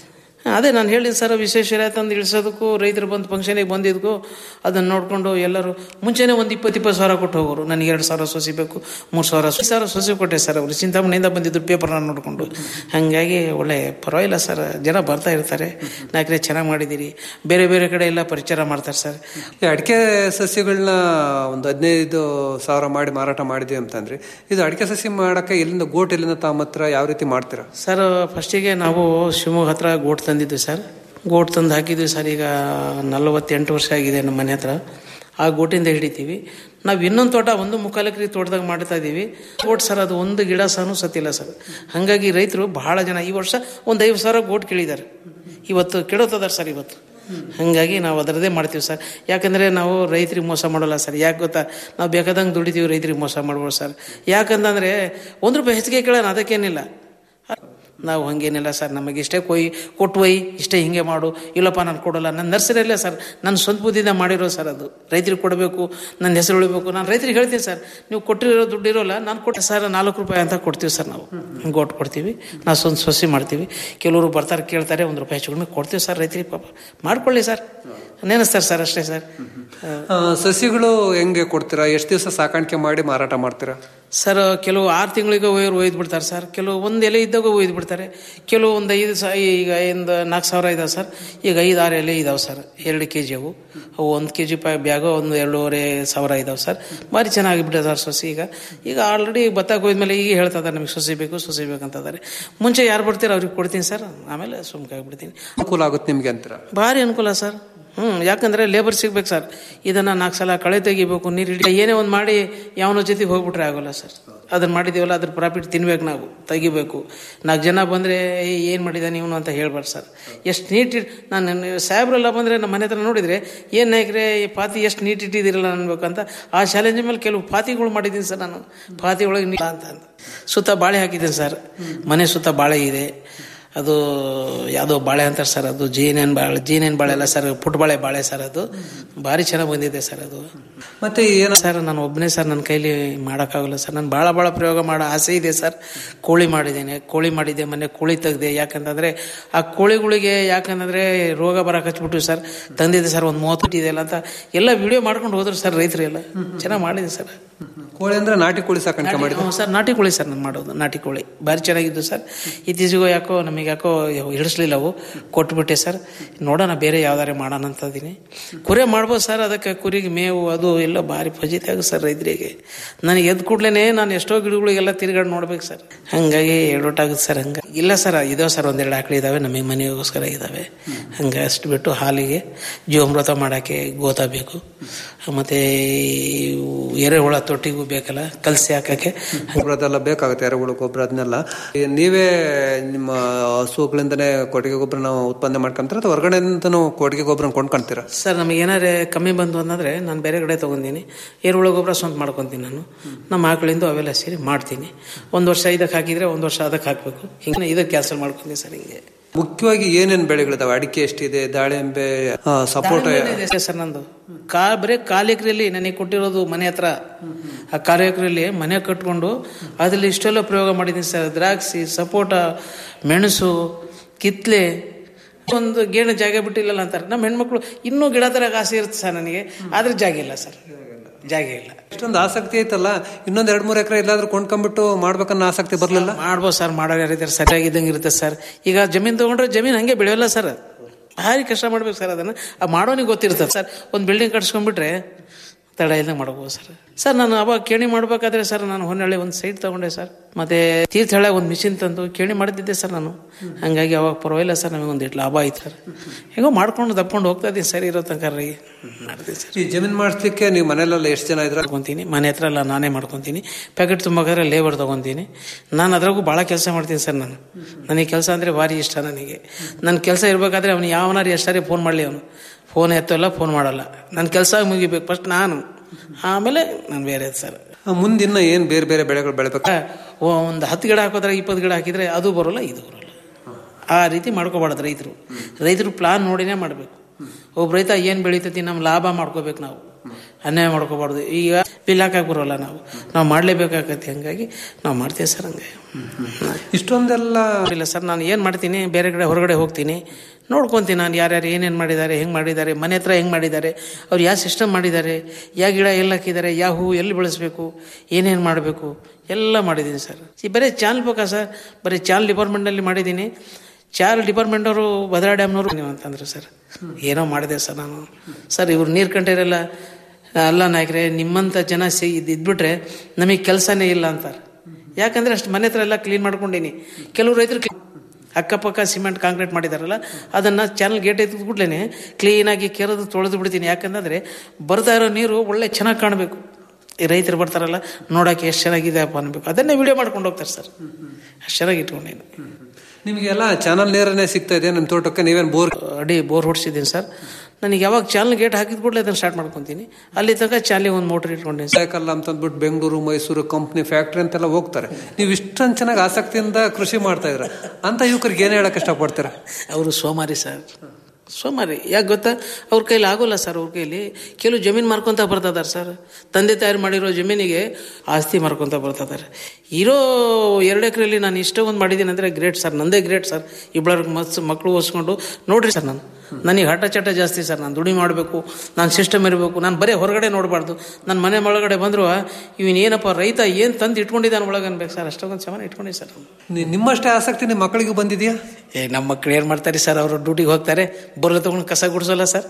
ಅದೇ ನಾನು ಹೇಳಿದ ಸರ್ ವಿಶೇಷ ತಂದು ಇಳಿಸೋದಕ್ಕೂ ರೈತರು ಬಂದು ಫಂಕ್ಷನಿಗೆ ಬಂದಿದ್ದಕ್ಕೂ ಅದನ್ನು ನೋಡಿಕೊಂಡು ಎಲ್ಲರೂ ಮುಂಚೆನೇ ಒಂದು ಇಪ್ಪತ್ತು ಇಪ್ಪತ್ತು ಸಾವಿರ ಕೊಟ್ಟು ಹೋಗೋರು ನನಗೆ ಎರಡು ಸಾವಿರ ಸೊಸಿ ಬೇಕು ಮೂರು ಸಾವಿರ ಸೊಸಿ ಸಾವಿರ ಸೊಸಿ ಕೊಟ್ಟೆ ಸರ್ ಅವರು ಚಿಂತಾಮಣಿಯಿಂದ ಬಂದಿದ್ದು ಪೇಪರ್ನ ನೋಡಿಕೊಂಡು ಹಾಗಾಗಿ ಒಳ್ಳೆ ಪರವಾಗಿಲ್ಲ ಸರ್ ಜನ ಬರ್ತಾ ಇರ್ತಾರೆ ನಾಲ್ಕನೇ ಚೆನ್ನಾಗಿ ಮಾಡಿದ್ದೀರಿ ಬೇರೆ ಬೇರೆ ಕಡೆ ಎಲ್ಲ ಪರಿಚಯ ಮಾಡ್ತಾರೆ ಸರ್ ಈ ಅಡಿಕೆ ಸಸ್ಯಗಳನ್ನ ಒಂದು ಹದಿನೈದು ಸಾವಿರ ಮಾಡಿ ಮಾರಾಟ ಮಾಡಿದ್ವಿ ಅಂತಂದ್ರೆ ಇದು ಅಡಿಕೆ ಸಸಿ ಮಾಡಕ್ಕೆ ಎಲ್ಲಿಂದ ಗೋಟ್ ಎಲ್ಲಿಂದ ತಮ್ಮ ಹತ್ರ ಯಾವ ರೀತಿ ಮಾಡ್ತೀರಾ ಸರ್ ಫಸ್ಟಿಗೆ ನಾವು ಶಿವಮೊಗ್ಗ ಹತ್ರ ಗೋಟ್ ತಂದಿದ್ವಿ ಸರ್ ಗೋಟ್ ತಂದು ಹಾಕಿದ್ವಿ ಸರ್ ಈಗ ನಲವತ್ತೆಂಟು ವರ್ಷ ಆಗಿದೆ ನಮ್ಮ ಮನೆ ಹತ್ರ ಆ ಗೋಟಿಂದ ಹಿಡಿತೀವಿ ನಾವು ಇನ್ನೊಂದು ತೋಟ ಒಂದು ಮುಕ್ಕಾಲಕ್ರಿ ತೋಟದಾಗ ಮಾಡ್ತಾ ಇದ್ದೀವಿ ಗೋಟ್ ಸರ್ ಅದು ಒಂದು ಗಿಡ ಸಹ ಸತ್ತಿಲ್ಲ ಸರ್ ಹಾಗಾಗಿ ರೈತರು ಬಹಳ ಜನ ಈ ವರ್ಷ ಒಂದು ಐದು ಸಾವಿರ ಗೋಟ್ ಕೇಳಿದ್ದಾರೆ ಇವತ್ತು ಕೆಡೋತದಾರೆ ಸರ್ ಇವತ್ತು ಹಾಗಾಗಿ ನಾವು ಅದರದೇ ಮಾಡ್ತೀವಿ ಸರ್ ಯಾಕಂದರೆ ನಾವು ರೈತರಿಗೆ ಮೋಸ ಮಾಡೋಲ್ಲ ಸರ್ ಯಾಕೆ ಗೊತ್ತಾ ನಾವು ಬೇಕಾದಂಗೆ ದುಡಿತೀವಿ ರೈತರಿಗೆ ಮೋಸ ಮಾಡ್ಬೋದು ಸರ್ ಯಾಕಂತಂದರೆ ಒಂದು ರೂಪಾಯಿ ಹೆಚ್ಚಿಗೆ ಕೇಳೋಣ ಅದಕ್ಕೇನಿಲ್ಲ ನಾವು ಹಂಗೇನಿಲ್ಲ ಸರ್ ನಮಗೆ ಇಷ್ಟೇ ಕೊಯ್ ಕೊಟ್ಟು ಒಯ್ ಇಷ್ಟೇ ಹಿಂಗೆ ಮಾಡು ಇಲ್ಲಪ್ಪ ನಾನು ಕೊಡೋಲ್ಲ ನನ್ನ ನರ್ಸರಿಯಲ್ಲೇ ಸರ್ ನನ್ನ ಸ್ವಂತ ಬುದ್ಧಿಯಿಂದ ಮಾಡಿರೋ ಸರ್ ಅದು ರೈತರಿಗೆ ಕೊಡಬೇಕು ನನ್ನ ಹೆಸರು ಉಳಿಬೇಕು ನಾನು ರೈತರಿಗೆ ಹೇಳ್ತೀನಿ ಸರ್ ನೀವು ಕೊಟ್ಟಿರೋ ದುಡ್ಡು ಇರೋಲ್ಲ ನಾನು ಕೊಟ್ಟೆ ಸರ್ ನಾಲ್ಕು ರೂಪಾಯಿ ಅಂತ ಕೊಡ್ತೀವಿ ಸರ್ ನಾವು ಗೋಟ್ ಕೊಡ್ತೀವಿ ನಾವು ಸ್ವಂತ ಸೊಸಿ ಮಾಡ್ತೀವಿ ಕೆಲವರು ಬರ್ತಾರೆ ಕೇಳ್ತಾರೆ ಒಂದು ರೂಪಾಯಿ ಹೆಚ್ಚು ಕಡಿಮೆ ಕೊಡ್ತೀವಿ ಸರ್ ರೈತರಿಗೆ ಪಾಪ ಮಾಡ್ಕೊಳ್ಳಿ ಸರ್ ನೆನೆಸ್ತಾರೆ ಸರ್ ಅಷ್ಟೇ ಸರ್ ಆ, ಸಸಿಗಳು ಹೆಂಗೆ ಕೊಡ್ತೀರಾ ಎಷ್ಟು ದಿವಸ ಸಾಕಾಣಿಕೆ ಮಾಡಿ ಮಾರಾಟ ಮಾಡ್ತೀರಾ ಸರ್ ಕೆಲವು ಆರು ತಿಂಗಳಿಗೆ ಒಯ್ಯೋರು ಒಯ್ದು ಬಿಡ್ತಾರೆ ಸರ್ ಕೆಲವು ಒಂದು ಎಲೆ ಇದ್ದಾಗ ಒಯ್ದು ಬಿಡ್ತಾರೆ ಕೆಲವು ಒಂದು ಐದು ಸ ಈಗ ಒಂದು ನಾಲ್ಕು ಸಾವಿರ ಇದಾವೆ ಸರ್ ಈಗ ಐದು ಆರು ಎಲೆ ಇದಾವೆ ಸರ್ ಎರಡು ಕೆ ಜಿ ಅವು ಅವು ಒಂದು ಕೆ ಜಿ ಪಾಯಿ ಬ್ಯಾಗು ಒಂದು ಎರಡೂವರೆ ಸಾವಿರ ಇದಾವೆ ಸರ್ ಭಾರಿ ಚೆನ್ನಾಗಿ ಬಿಟ್ಟಿದೆ ಸರ್ ಸೊಸಿ ಈಗ ಈಗ ಆಲ್ರೆಡಿ ಭತ್ತ ಹೋದ್ಮೇಲೆ ಈಗ ಹೇಳ್ತಾ ಇದ್ದಾರೆ ನಮಗೆ ಸೊಸಿ ಬೇಕು ಸೊಸಿ ಬೇಕು ಅಂತ ಇದ್ದಾರೆ ಮುಂಚೆ ಯಾರು ಬರ್ತೀರೋ ಅವ್ರಿಗೆ ಕೊಡ್ತೀನಿ ಸರ್ ಆಮೇಲೆ ಸುಮ್ಕೆ ಆಗಿಬಿಡ್ತೀನಿ ಅನುಕೂಲ ಆಗುತ್ತೆ ನಿಮ್ಗೆ ಅಂತೀರಾ ಭಾರಿ ಅನುಕೂಲ ಸರ್ ಹ್ಞೂ ಯಾಕಂದರೆ ಲೇಬರ್ ಸಿಗ್ಬೇಕು ಸರ್ ಇದನ್ನು ನಾಲ್ಕು ಸಲ ಕಳೆ ತೆಗಿಬೇಕು ನೀರು ಹಿಡಿ ಏನೇ ಒಂದು ಮಾಡಿ ಯಾವನೋ ಜೊತೆಗೆ ಹೋಗ್ಬಿಟ್ರೆ ಆಗೋಲ್ಲ ಸರ್ ಅದನ್ನು ಮಾಡಿದ್ದೀವಲ್ಲ ಅದ್ರ ಪ್ರಾಫಿಟ್ ತಿನ್ಬೇಕು ನಾವು ತೆಗಿಬೇಕು ನಾಲ್ಕು ಜನ ಬಂದರೆ ಏನು ಮಾಡಿದ್ದಾನೆ ಇವನು ಅಂತ ಹೇಳ್ಬಾರ್ದು ಸರ್ ಎಷ್ಟು ನೀಟ್ ಇಟ್ ನಾನು ಸಾಹೇಬ್ರೆಲ್ಲ ಬಂದರೆ ನಮ್ಮ ಮನೆ ಹತ್ರ ನೋಡಿದರೆ ಏನು ನಾಯಕರೇ ಈ ಪಾತಿ ಎಷ್ಟು ನೀಟ್ ಇಟ್ಟಿದ್ದೀರಲ್ಲ ಅನ್ಬೇಕಂತ ಆ ಚಾಲೆಂಜ್ ಮೇಲೆ ಕೆಲವು ಪಾತಿಗಳು ಮಾಡಿದ್ದೀನಿ ಸರ್ ನಾನು ಪಾತಿ ಒಳಗೆ ನೀ ಅಂತ ಅಂತ ಸುತ್ತ ಬಾಳೆ ಹಾಕಿದ್ದೀನಿ ಸರ್ ಮನೆ ಸುತ್ತ ಬಾಳೆ ಇದೆ ಅದು ಯಾವುದೋ ಬಾಳೆ ಅಂತಾರೆ ಸರ್ ಅದು ಜೀನೇನ್ ಬಾಳೆ ಜೀನೇನ್ ಬಾಳೆ ಅಲ್ಲ ಸರ್ ಪುಟ್ಟ ಬಾಳೆ ಬಾಳೆ ಸರ್ ಅದು ಭಾರಿ ಚೆನ್ನಾಗಿ ಬಂದಿದೆ ಸರ್ ಅದು ಮತ್ತೆ ಏನು ಸರ್ ನಾನು ಒಬ್ಬನೇ ಸರ್ ನನ್ನ ಕೈಲಿ ಮಾಡೋಕ್ಕಾಗಲ್ಲ ಸರ್ ನಾನು ಭಾಳ ಭಾಳ ಪ್ರಯೋಗ ಮಾಡೋ ಆಸೆ ಇದೆ ಸರ್ ಕೋಳಿ ಮಾಡಿದ್ದೇನೆ ಕೋಳಿ ಮಾಡಿದ್ದೆ ಮೊನ್ನೆ ಕೋಳಿ ತೆಗ್ದೆ ಯಾಕಂತಂದರೆ ಆ ಕೋಳಿಗಳಿಗೆ ಯಾಕಂತಂದರೆ ರೋಗ ಬರಕ್ಕೆ ಹಚ್ಬಿಟ್ಟು ಸರ್ ತಂದಿದೆ ಸರ್ ಒಂದು ಮೂವತ್ತು ಇದೆಯಲ್ಲ ಅಂತ ಎಲ್ಲ ವಿಡಿಯೋ ಮಾಡ್ಕೊಂಡು ಹೋದ್ರು ಸರ್ ರೈತರು ಎಲ್ಲ ಚೆನ್ನಾಗಿ ಮಾಡಿದೆ ಸರ್ ಕೋಳಿ ಅಂದ್ರೆ ನಾಟಿ ಕೋಳಿ ಸಾಕಾಣಿಕೆ ಮಾಡಿ ಹ್ಞೂ ಸರ್ ನಾಟಿ ಕೋಳಿ ಸರ್ ನಾನು ಮಾಡೋದು ನಾಟಿ ಕೋಳಿ ಭಾರಿ ಚೆನ್ನಾಗಿದ್ದು ಸರ್ ಇತ್ತೀಚೆಗೂ ಯಾಕೋ ನಮಗೆ ಯಾಕೋ ಹಿಡಿಸ್ಲಿಲ್ಲ ಅವು ಕೊಟ್ಬಿಟ್ಟೆ ಸರ್ ನೋಡೋಣ ಬೇರೆ ಯಾವ್ದಾರೆ ಮಾಡೋಣ ಅಂತ ಇದೀನಿ ಕುರಿ ಮಾಡ್ಬೋದು ಸರ್ ಅದಕ್ಕೆ ಕುರಿಗೆ ಮೇವು ಅದು ಎಲ್ಲ ಭಾರಿ ಫಜಿತಿ ಆಗುತ್ತೆ ಸರ್ ರೈತರಿಗೆ ನನಗೆ ಎದ್ದು ಕೂಡ್ಲೇ ನಾನು ಎಷ್ಟೋ ಗಿಡಗಳಿಗೆಲ್ಲ ತಿರುಗಾಡಿ ನೋಡ್ಬೇಕು ಸರ್ ಹಂಗಾಗಿ ಎಡವಟ್ಟಾಗುತ್ತೆ ಸರ್ ಹಂಗೆ ಇಲ್ಲ ಸರ್ ಇದಾವೆ ಸರ್ ಒಂದೆರಡು ಆಕಳು ಇದಾವೆ ನಮಗೆ ಮನೆಗೋಸ್ಕರ ಇದಾವೆ ಹಂಗೆ ಅಷ್ಟು ಬಿಟ್ಟು ಹಾಲಿಗೆ ಜೀವಾಮೃತ ಮಾಡೋಕ್ಕೆ ಗೋತ ಬೇಕು ಮತ್ತು ಎರೆಹುಳ ತೊಟ್ಟಿಗೂ ಬೇಕಲ್ಲ ಕಲಸಿ ಹಾಕಕ್ಕೆ ಗೊಬ್ಬರದೆಲ್ಲ ಬೇಕಾಗುತ್ತೆ ಎರೆಹುಳು ಗೊಬ್ಬರ ಅದನ್ನೆಲ್ಲ ಈ ನೀವೇ ನಿಮ್ಮ ಹಸುಗಳಿಂದನೇ ಕೊಟ್ಟಿಗೆ ಗೊಬ್ಬರ ನಾವು ಉತ್ಪನ್ನ ಮಾಡ್ಕೊಂತೀರ ಅಥವಾ ಹೊರಗಡೆಯಿಂದನೂ ಕೊಟ್ಟಿಗೆ ಗೊಬ್ಬರ ಕೊಂಡ್ಕೊಂತೀರಾ ಸರ್ ನಮಗೆ ಏನಾರೇ ಕಮ್ಮಿ ಬಂತು ಅನ್ನೋದ್ರೆ ನಾನು ಬೇರೆ ಕಡೆ ತೊಗೊಂತೀನಿ ಎರೆಹುಳ ಗೊಬ್ಬರ ಸ್ವಂತ ಮಾಡ್ಕೊತೀನಿ ನಾನು ನಮ್ಮ ಆಕಳಿಂದ ಅವೆಲ್ಲ ಸೇರಿ ಮಾಡ್ತೀನಿ ಒಂದು ವರ್ಷ ಇದಕ್ಕೆ ಹಾಕಿದರೆ ಒಂದು ವರ್ಷ ಅದಕ್ಕೆ ಹಾಕಬೇಕು ಹಿಂಗೆ ಇದಕ್ಕೆ ಕ್ಯಾನ್ಸಲ್ ಮಾಡ್ಕೊತೀನಿ ಸರ್ ಹಿಂಗೆ ಮುಖ್ಯವಾಗಿ ಏನೇನ್ ಬೆಳೆಗಳಿದಾವೆ ಅಡಿಕೆ ಎಷ್ಟಿದೆ ದಾಳಿಂಬೆ ಆ, ಸಪೋಟ ದಾಳಿಂಬೆನೇ ಇದೆ ಸರ್ ನಂದು ಕಾ ಬರೀ ಕಾಲು ಎಕರೆಯಲ್ಲಿ ನನಗೆ ಕೊಟ್ಟಿರೋದು ಮನೆ ಹತ್ರ ಆ ಕಾಲು ಎಕರೆಯಲ್ಲಿ ಮನೆ ಕಟ್ಕೊಂಡು ಅದ್ರಲ್ಲಿ ಇಷ್ಟೆಲ್ಲ ಪ್ರಯೋಗ ಮಾಡಿದ್ದೀನಿ ಸರ್ ದ್ರಾಕ್ಷಿ ಸಪೋಟ ಮೆಣಸು ಕಿತ್ಲೆ ಒಂದು ಗೇಣು ಜಾಗ ಬಿಟ್ಟಿಲ್ಲಲ್ಲ ಅಂತಾರೆ ನಮ್ಮ ಹೆಣ್ಮಕ್ಳು ಇನ್ನೂ ಗಿಡ ತರಕ್ಕೆ ಆಸೆ ಇರುತ್ತೆ ಸರ್ ನನಗೆ ಆದ್ರೆ ಜಾಗ ಇಲ್ಲ ಸರ್ ಜಾಗ ಇಲ್ಲ ಇಷ್ಟೊಂದು ಆಸಕ್ತಿ ಐತಲ್ಲ ಇನ್ನೊಂದ್ ಎರಡ್ ಮೂರ್ ಎಕರೆ ಎಲ್ಲಾದ್ರೂ ಕೊಂಡ್ಕೊಂಡ್ಬಿಟ್ಟು ಮಾಡ್ಬೇಕನ್ನೋ ಆಸಕ್ತಿ ಬರ್ಲಿಲ್ಲ ಮಾಡ್ಬೋದು ಸರ್ ಮಾಡೋರು ಯಾರಿದ್ದಾರೆ ಸರಿಯಾಗಿದ್ದಂಗೆ ಇರುತ್ತೆ ಸರ್ ಈಗ ಜಮೀನು ತೊಗೊಂಡ್ರೆ ಜಮೀನು ಹಂಗೆ ಬೆಳೆಯೋಲ್ಲ ಸರ್ ಭಾರಿ ಕಷ್ಟ ಮಾಡ್ಬೇಕು ಸರ್ ಅದನ್ನು ಆ ಮಾಡೋನಿಗೆ ಗೊತ್ತಿರ್ತದೆ ಸರ್ ಒಂದು ಬಿಲ್ಡಿಂಗ್ ಕಟ್ಸ್ಕೊಂಡ್ಬಿಟ್ರೆ ತಡ ಇಲ್ಲದೆ ಮಾಡ್ಬೋದು ಸರ್ ಸರ್ ನಾನು ಅವಾಗ ಕೇಣಿ ಮಾಡ್ಬೇಕಾದ್ರೆ ಸರ್ ನಾನು ಹೊನ್ನಳ್ಳಿ ಒಂದು ಸೈಟ್ ತಗೊಂಡೆ ಸರ್ ಮತ್ತೆ ತೀರ್ಥಹಳ್ಳಿ ಒಂದು ಮಿಷಿನ್ ತಂದು ಕೇಣಿ ಮಾಡ್ತಿದ್ದೆ ಸರ್ ನಾನು ಹಂಗಾಗಿ ಅವಾಗ ಪರವಾಗಿಲ್ಲ ಸರ್ ನಮಗೆ ಒಂದು ಇಟ್ಟು ಲಾಭ ಆಯ್ತು ಸರ್ ಹೇಗೋ ಮಾಡ್ಕೊಂಡು ದಪ್ಕೊಂಡು ಹೋಗ್ತಾ ಇದ್ದೀನಿ ಸರಿ ಇರೋ ತನಕ ರೀ ಮಾಡ್ತೀನಿ ಸರ್ ಈ ಜಮೀನ್ ಮಾಡಿಸ್ಲಿಕ್ಕೆ ನೀವು ಮನೆಯಲ್ಲೆಲ್ಲ ಎಷ್ಟು ಜನ ಇದ್ರ ಮಾಡ್ಕೊತೀನಿ ಮನೆ ಹತ್ರ ಎಲ್ಲ ನಾನೇ ಮಾಡ್ಕೊತೀನಿ ಪ್ಯಾಕೆಟ್ ತುಂಬಬೇಕಾದ್ರೆ ಲೇಬರ್ ತೊಗೊತೀನಿ ನಾನು ಅದ್ರಾಗೂ ಭಾಳ ಕೆಲಸ ಮಾಡ್ತೀನಿ ಸರ್ ನಾನು ನನಗೆ ಕೆಲಸ ಅಂದರೆ ಭಾರಿ ಇಷ್ಟ ನನಗೆ ನನ್ನ ಕೆಲಸ ಇರಬೇಕಾದ್ರೆ ಅವನು ಯಾವನಾರು ಎಷ್ಟಾರೆ ಫೋನ್ ಮಾಡಲಿ ಅವನು ಫೋನ್ ಎತ್ತಲ್ಲ ಫೋನ್ ಮಾಡಲ್ಲ ನನ್ನ ಕೆಲಸ ಮುಗಿಬೇಕು ಫಸ್ಟ್ ನಾನು ಆಮೇಲೆ ನಾನು ಬೇರೆ ಸರ್ ಮುಂದಿನ ಏನ್ ಬೇರೆ ಬೇರೆ ಬೆಳೆಗಳು ಬೆಳಿಬೇಕು ಒಂದು ಹತ್ತು ಗಿಡ ಹಾಕೋದ್ರೆ ಇಪ್ಪತ್ತು ಗಿಡ ಹಾಕಿದ್ರೆ ಅದು ಬರೋಲ್ಲ ಇದು ಬರೋಲ್ಲ ಆ ರೀತಿ ಮಾಡ್ಕೋಬಾರ್ದು ರೈತರು ರೈತರು ಪ್ಲಾನ್ ನೋಡಿನೇ ಮಾಡಬೇಕು ಒಬ್ಬ ರೈತ ಏನು ಬೆಳಿತೈತಿ ನಮ್ಮ ಲಾಭ ಮಾಡ್ಕೋಬೇಕು ನಾವು ಅನ್ಯಾಯ ಮಾಡ್ಕೋಬಾರ್ದು ಈಗ ಬಿಲ್ ಹಾಕಕ್ಕೆ ಬರೋಲ್ಲ ನಾವು ನಾವು ಮಾಡಲೇಬೇಕಾಗತ್ತೆ ಹಂಗಾಗಿ ನಾವು ಮಾಡ್ತೀವಿ ಸರ್ ಹಂಗೆ ಇಷ್ಟೊಂದೆಲ್ಲ ಇಲ್ಲ ಸರ್ ನಾನು ಏನು ಮಾಡ್ತೀನಿ ಬೇರೆ ಕಡೆ ಹೊರಗಡೆ ಹೋಗ್ತೀನಿ ನೋಡ್ಕೊತೀನಿ ನಾನು ಯಾರ್ಯಾರು ಏನೇನು ಮಾಡಿದ್ದಾರೆ ಹೆಂಗೆ ಮಾಡಿದ್ದಾರೆ ಮನೆ ಹತ್ರ ಹೆಂಗೆ ಮಾಡಿದ್ದಾರೆ ಅವ್ರು ಯಾವ ಸಿಸ್ಟಮ್ ಮಾಡಿದ್ದಾರೆ ಯಾವ ಗಿಡ ಎಲ್ಲಿ ಹಾಕಿದ್ದಾರೆ ಯಾವ ಹೂ ಎಲ್ಲಿ ಬೆಳೆಸ್ಬೇಕು ಏನೇನು ಮಾಡಬೇಕು ಎಲ್ಲ ಮಾಡಿದ್ದೀನಿ ಸರ್ ಈ ಬರೀ ಚಾನಲ್ ಬೇಕಾ ಸರ್ ಬರೀ ಚಾನಲ್ ಡಿಪಾರ್ಟ್ಮೆಂಟಲ್ಲಿ ಮಾಡಿದ್ದೀನಿ ಚಾಲ್ ಡಿಪಾರ್ಟ್ಮೆಂಟವರು ಭದ್ರಾ ಡ್ಯಾಮ್ನವರು ನೀವು ಅಂತಂದ್ರೆ ಸರ್ ಏನೋ ಮಾಡಿದೆ ಸರ್ ನಾನು ಸರ್ ಇವ್ರು ನೀರು ಕಂಠೇರೆಲ್ಲ ಅಲ್ಲ ನಾಯಕರೇ ನಿಮ್ಮಂಥ ಜನ ಸಿ ಇದ್ ಇದ್ಬಿಟ್ರೆ ನಮಗೆ ಕೆಲಸನೇ ಇಲ್ಲ ಅಂತಾರೆ ಯಾಕಂದ್ರೆ ಅಷ್ಟು ಮನೆ ಹತ್ರ ಎಲ್ಲ ಕ್ಲೀನ್ ಮಾಡ್ಕೊಂಡೀನಿ ಕೆಲವು ರೈತರು clean- ಅಕ್ಕಪಕ್ಕ ಸಿಮೆಂಟ್ ಕಾಂಕ್ರೀಟ್ ಮಾಡಿದಾರಲ್ಲ ಅದನ್ನು ಚಾನಲ್ ಗೇಟ್ ಎತ್ತಿದ್ಬಿಟ್ಲೇನೆ ಕ್ಲೀನಾಗಿ ಕೆರೆದು ತೊಳೆದು ಬಿಡ್ತೀನಿ ಯಾಕಂತಂದರೆ ಬರ್ತಾ ಇರೋ ನೀರು ಒಳ್ಳೆ ಚೆನ್ನಾಗಿ ಕಾಣಬೇಕು ಈ ರೈತರು ಬರ್ತಾರಲ್ಲ ನೋಡೋಕೆ ಎಷ್ಟು ಚೆನ್ನಾಗಿದೆ ಅಪ್ಪ ಅನ್ಬೇಕು ಅದನ್ನೇ ವಿಡಿಯೋ ಮಾಡ್ಕೊಂಡು ಹೋಗ್ತಾರೆ ಸರ್ ಅಷ್ಟು ಚೆನ್ನಾಗಿ ಇಟ್ಕೊಂಡೇನು ನಿಮಗೆಲ್ಲ ಚಾನಲ್ ನೇರನೇ ಸಿಗ್ತಾ ಇದೆ ನಿಮ್ಮ ತೋಟಕ್ಕೆ ನೀವೇನು ಬೋರ್ ಅಡಿ ಬೋರ್ ಹೊಡ್ಸಿದ್ದೀನಿ ಸರ್ ನನಗೆ ಯಾವಾಗ ಚಾನಲ್ ಗೇಟ್ ಹಾಕಿದ ಕೂಡಲೇ ಅದನ್ನು ಸ್ಟಾರ್ಟ್ ಮಾಡ್ಕೊತೀನಿ ಅಲ್ಲಿ ತನಕ ಚಾಲಿ ಒಂದು ಮೋಟರ್ ಇಟ್ಕೊಂಡಿದ್ದೀನಿ ಸರ್ ಸೈಕಲ್ ಅಂತಂದ್ಬಿಟ್ಟು ಬೆಂಗಳೂರು ಮೈಸೂರು ಕಂಪ್ನಿ ಫ್ಯಾಕ್ಟ್ರಿ ಅಂತೆಲ್ಲ ಹೋಗ್ತಾರೆ ನೀವು ಇಷ್ಟೊಂದು ಚೆನ್ನಾಗಿ ಆಸಕ್ತಿಯಿಂದ ಕೃಷಿ ಮಾಡ್ತಾ ಇದ್ರ ಅಂತ ಯುವಕರಿಗೆ ಏನು ಹೇಳಕ್ ಇಷ್ಟಪಡ್ತೀರಾ ಅವರು ಸೋಮಾರಿ ಸರ್ ಸೋಮಾರಿ ಯಾಕೆ ಗೊತ್ತಾ ಅವ್ರ ಕೈಲಿ ಆಗೋಲ್ಲ ಸರ್ ಅವ್ರ ಕೈಲಿ ಕೆಲವು ಜಮೀನು ಮಾರ್ಕೊಂತ ಬರ್ತಿದ್ದಾರೆ ಸರ್ ತಂದೆ ತಾಯಿ ಮಾಡಿರೋ ಜಮೀನಿಗೆ ಆಸ್ತಿ ಮಾರ್ಕೊಂತ ಬರ್ತಿದ್ದಾರೆ ಇರೋ ಎರಡು ಎಕರೆಯಲ್ಲಿ ನಾನು ಇಷ್ಟೊಂದು ಮಾಡಿದ್ದೀನಿ ಅಂದರೆ ಗ್ರೇಟ್ ಸರ್ ನಂದೇ ಗ್ರೇಟ್ ಸರ್ ಇಬ್ಬರಿಗೆ ಮಸ್ ಮಕ್ಕಳು ಓದಿಸ್ಕೊಂಡು ನೋಡ್ರಿ ಸರ್ ನಾನು ನನಗೆ ಹಠ ಚಟ ಜಾಸ್ತಿ ಸರ್ ನಾನು ದುಡಿ ಮಾಡಬೇಕು ನಾನು ಸಿಸ್ಟಮ್ ಇರಬೇಕು ನಾನು ಬರೀ ಹೊರಗಡೆ ನೋಡಬಾರ್ದು ನನ್ನ ಮನೆ ಒಳಗಡೆ ಬಂದರೂ ಇವನ್ ಏನಪ್ಪ ರೈತ ಏನು ತಂದು ಇಟ್ಕೊಂಡಿದ್ದಾನೆ ಒಳಗೆ ಅನ್ಬೇಕು ಸರ್ ಅಷ್ಟೊಂದು ಸಮಾನ ಇಟ್ಕೊಂಡಿದ್ದೆ ಸರ್ ನಿ- ನಿಮ್ಮಷ್ಟೇ ಆಸಕ್ತಿ ನಿಮ್ಮ ಮಕ್ಕಳಿಗೂ ಬಂದಿದೆಯಾ ಏ ನಮ್ಮ ಮಕ್ಳು ಏನು ಮಾಡ್ತಾರೆ ಸರ್ ಅವರು ಡ್ಯೂಟಿಗೆ ಹೋಗ್ತಾರೆ ಬರಲು ತಗೊಂಡು ಕಸ ಗುಡಿಸೋಲ್ಲ ಸರ್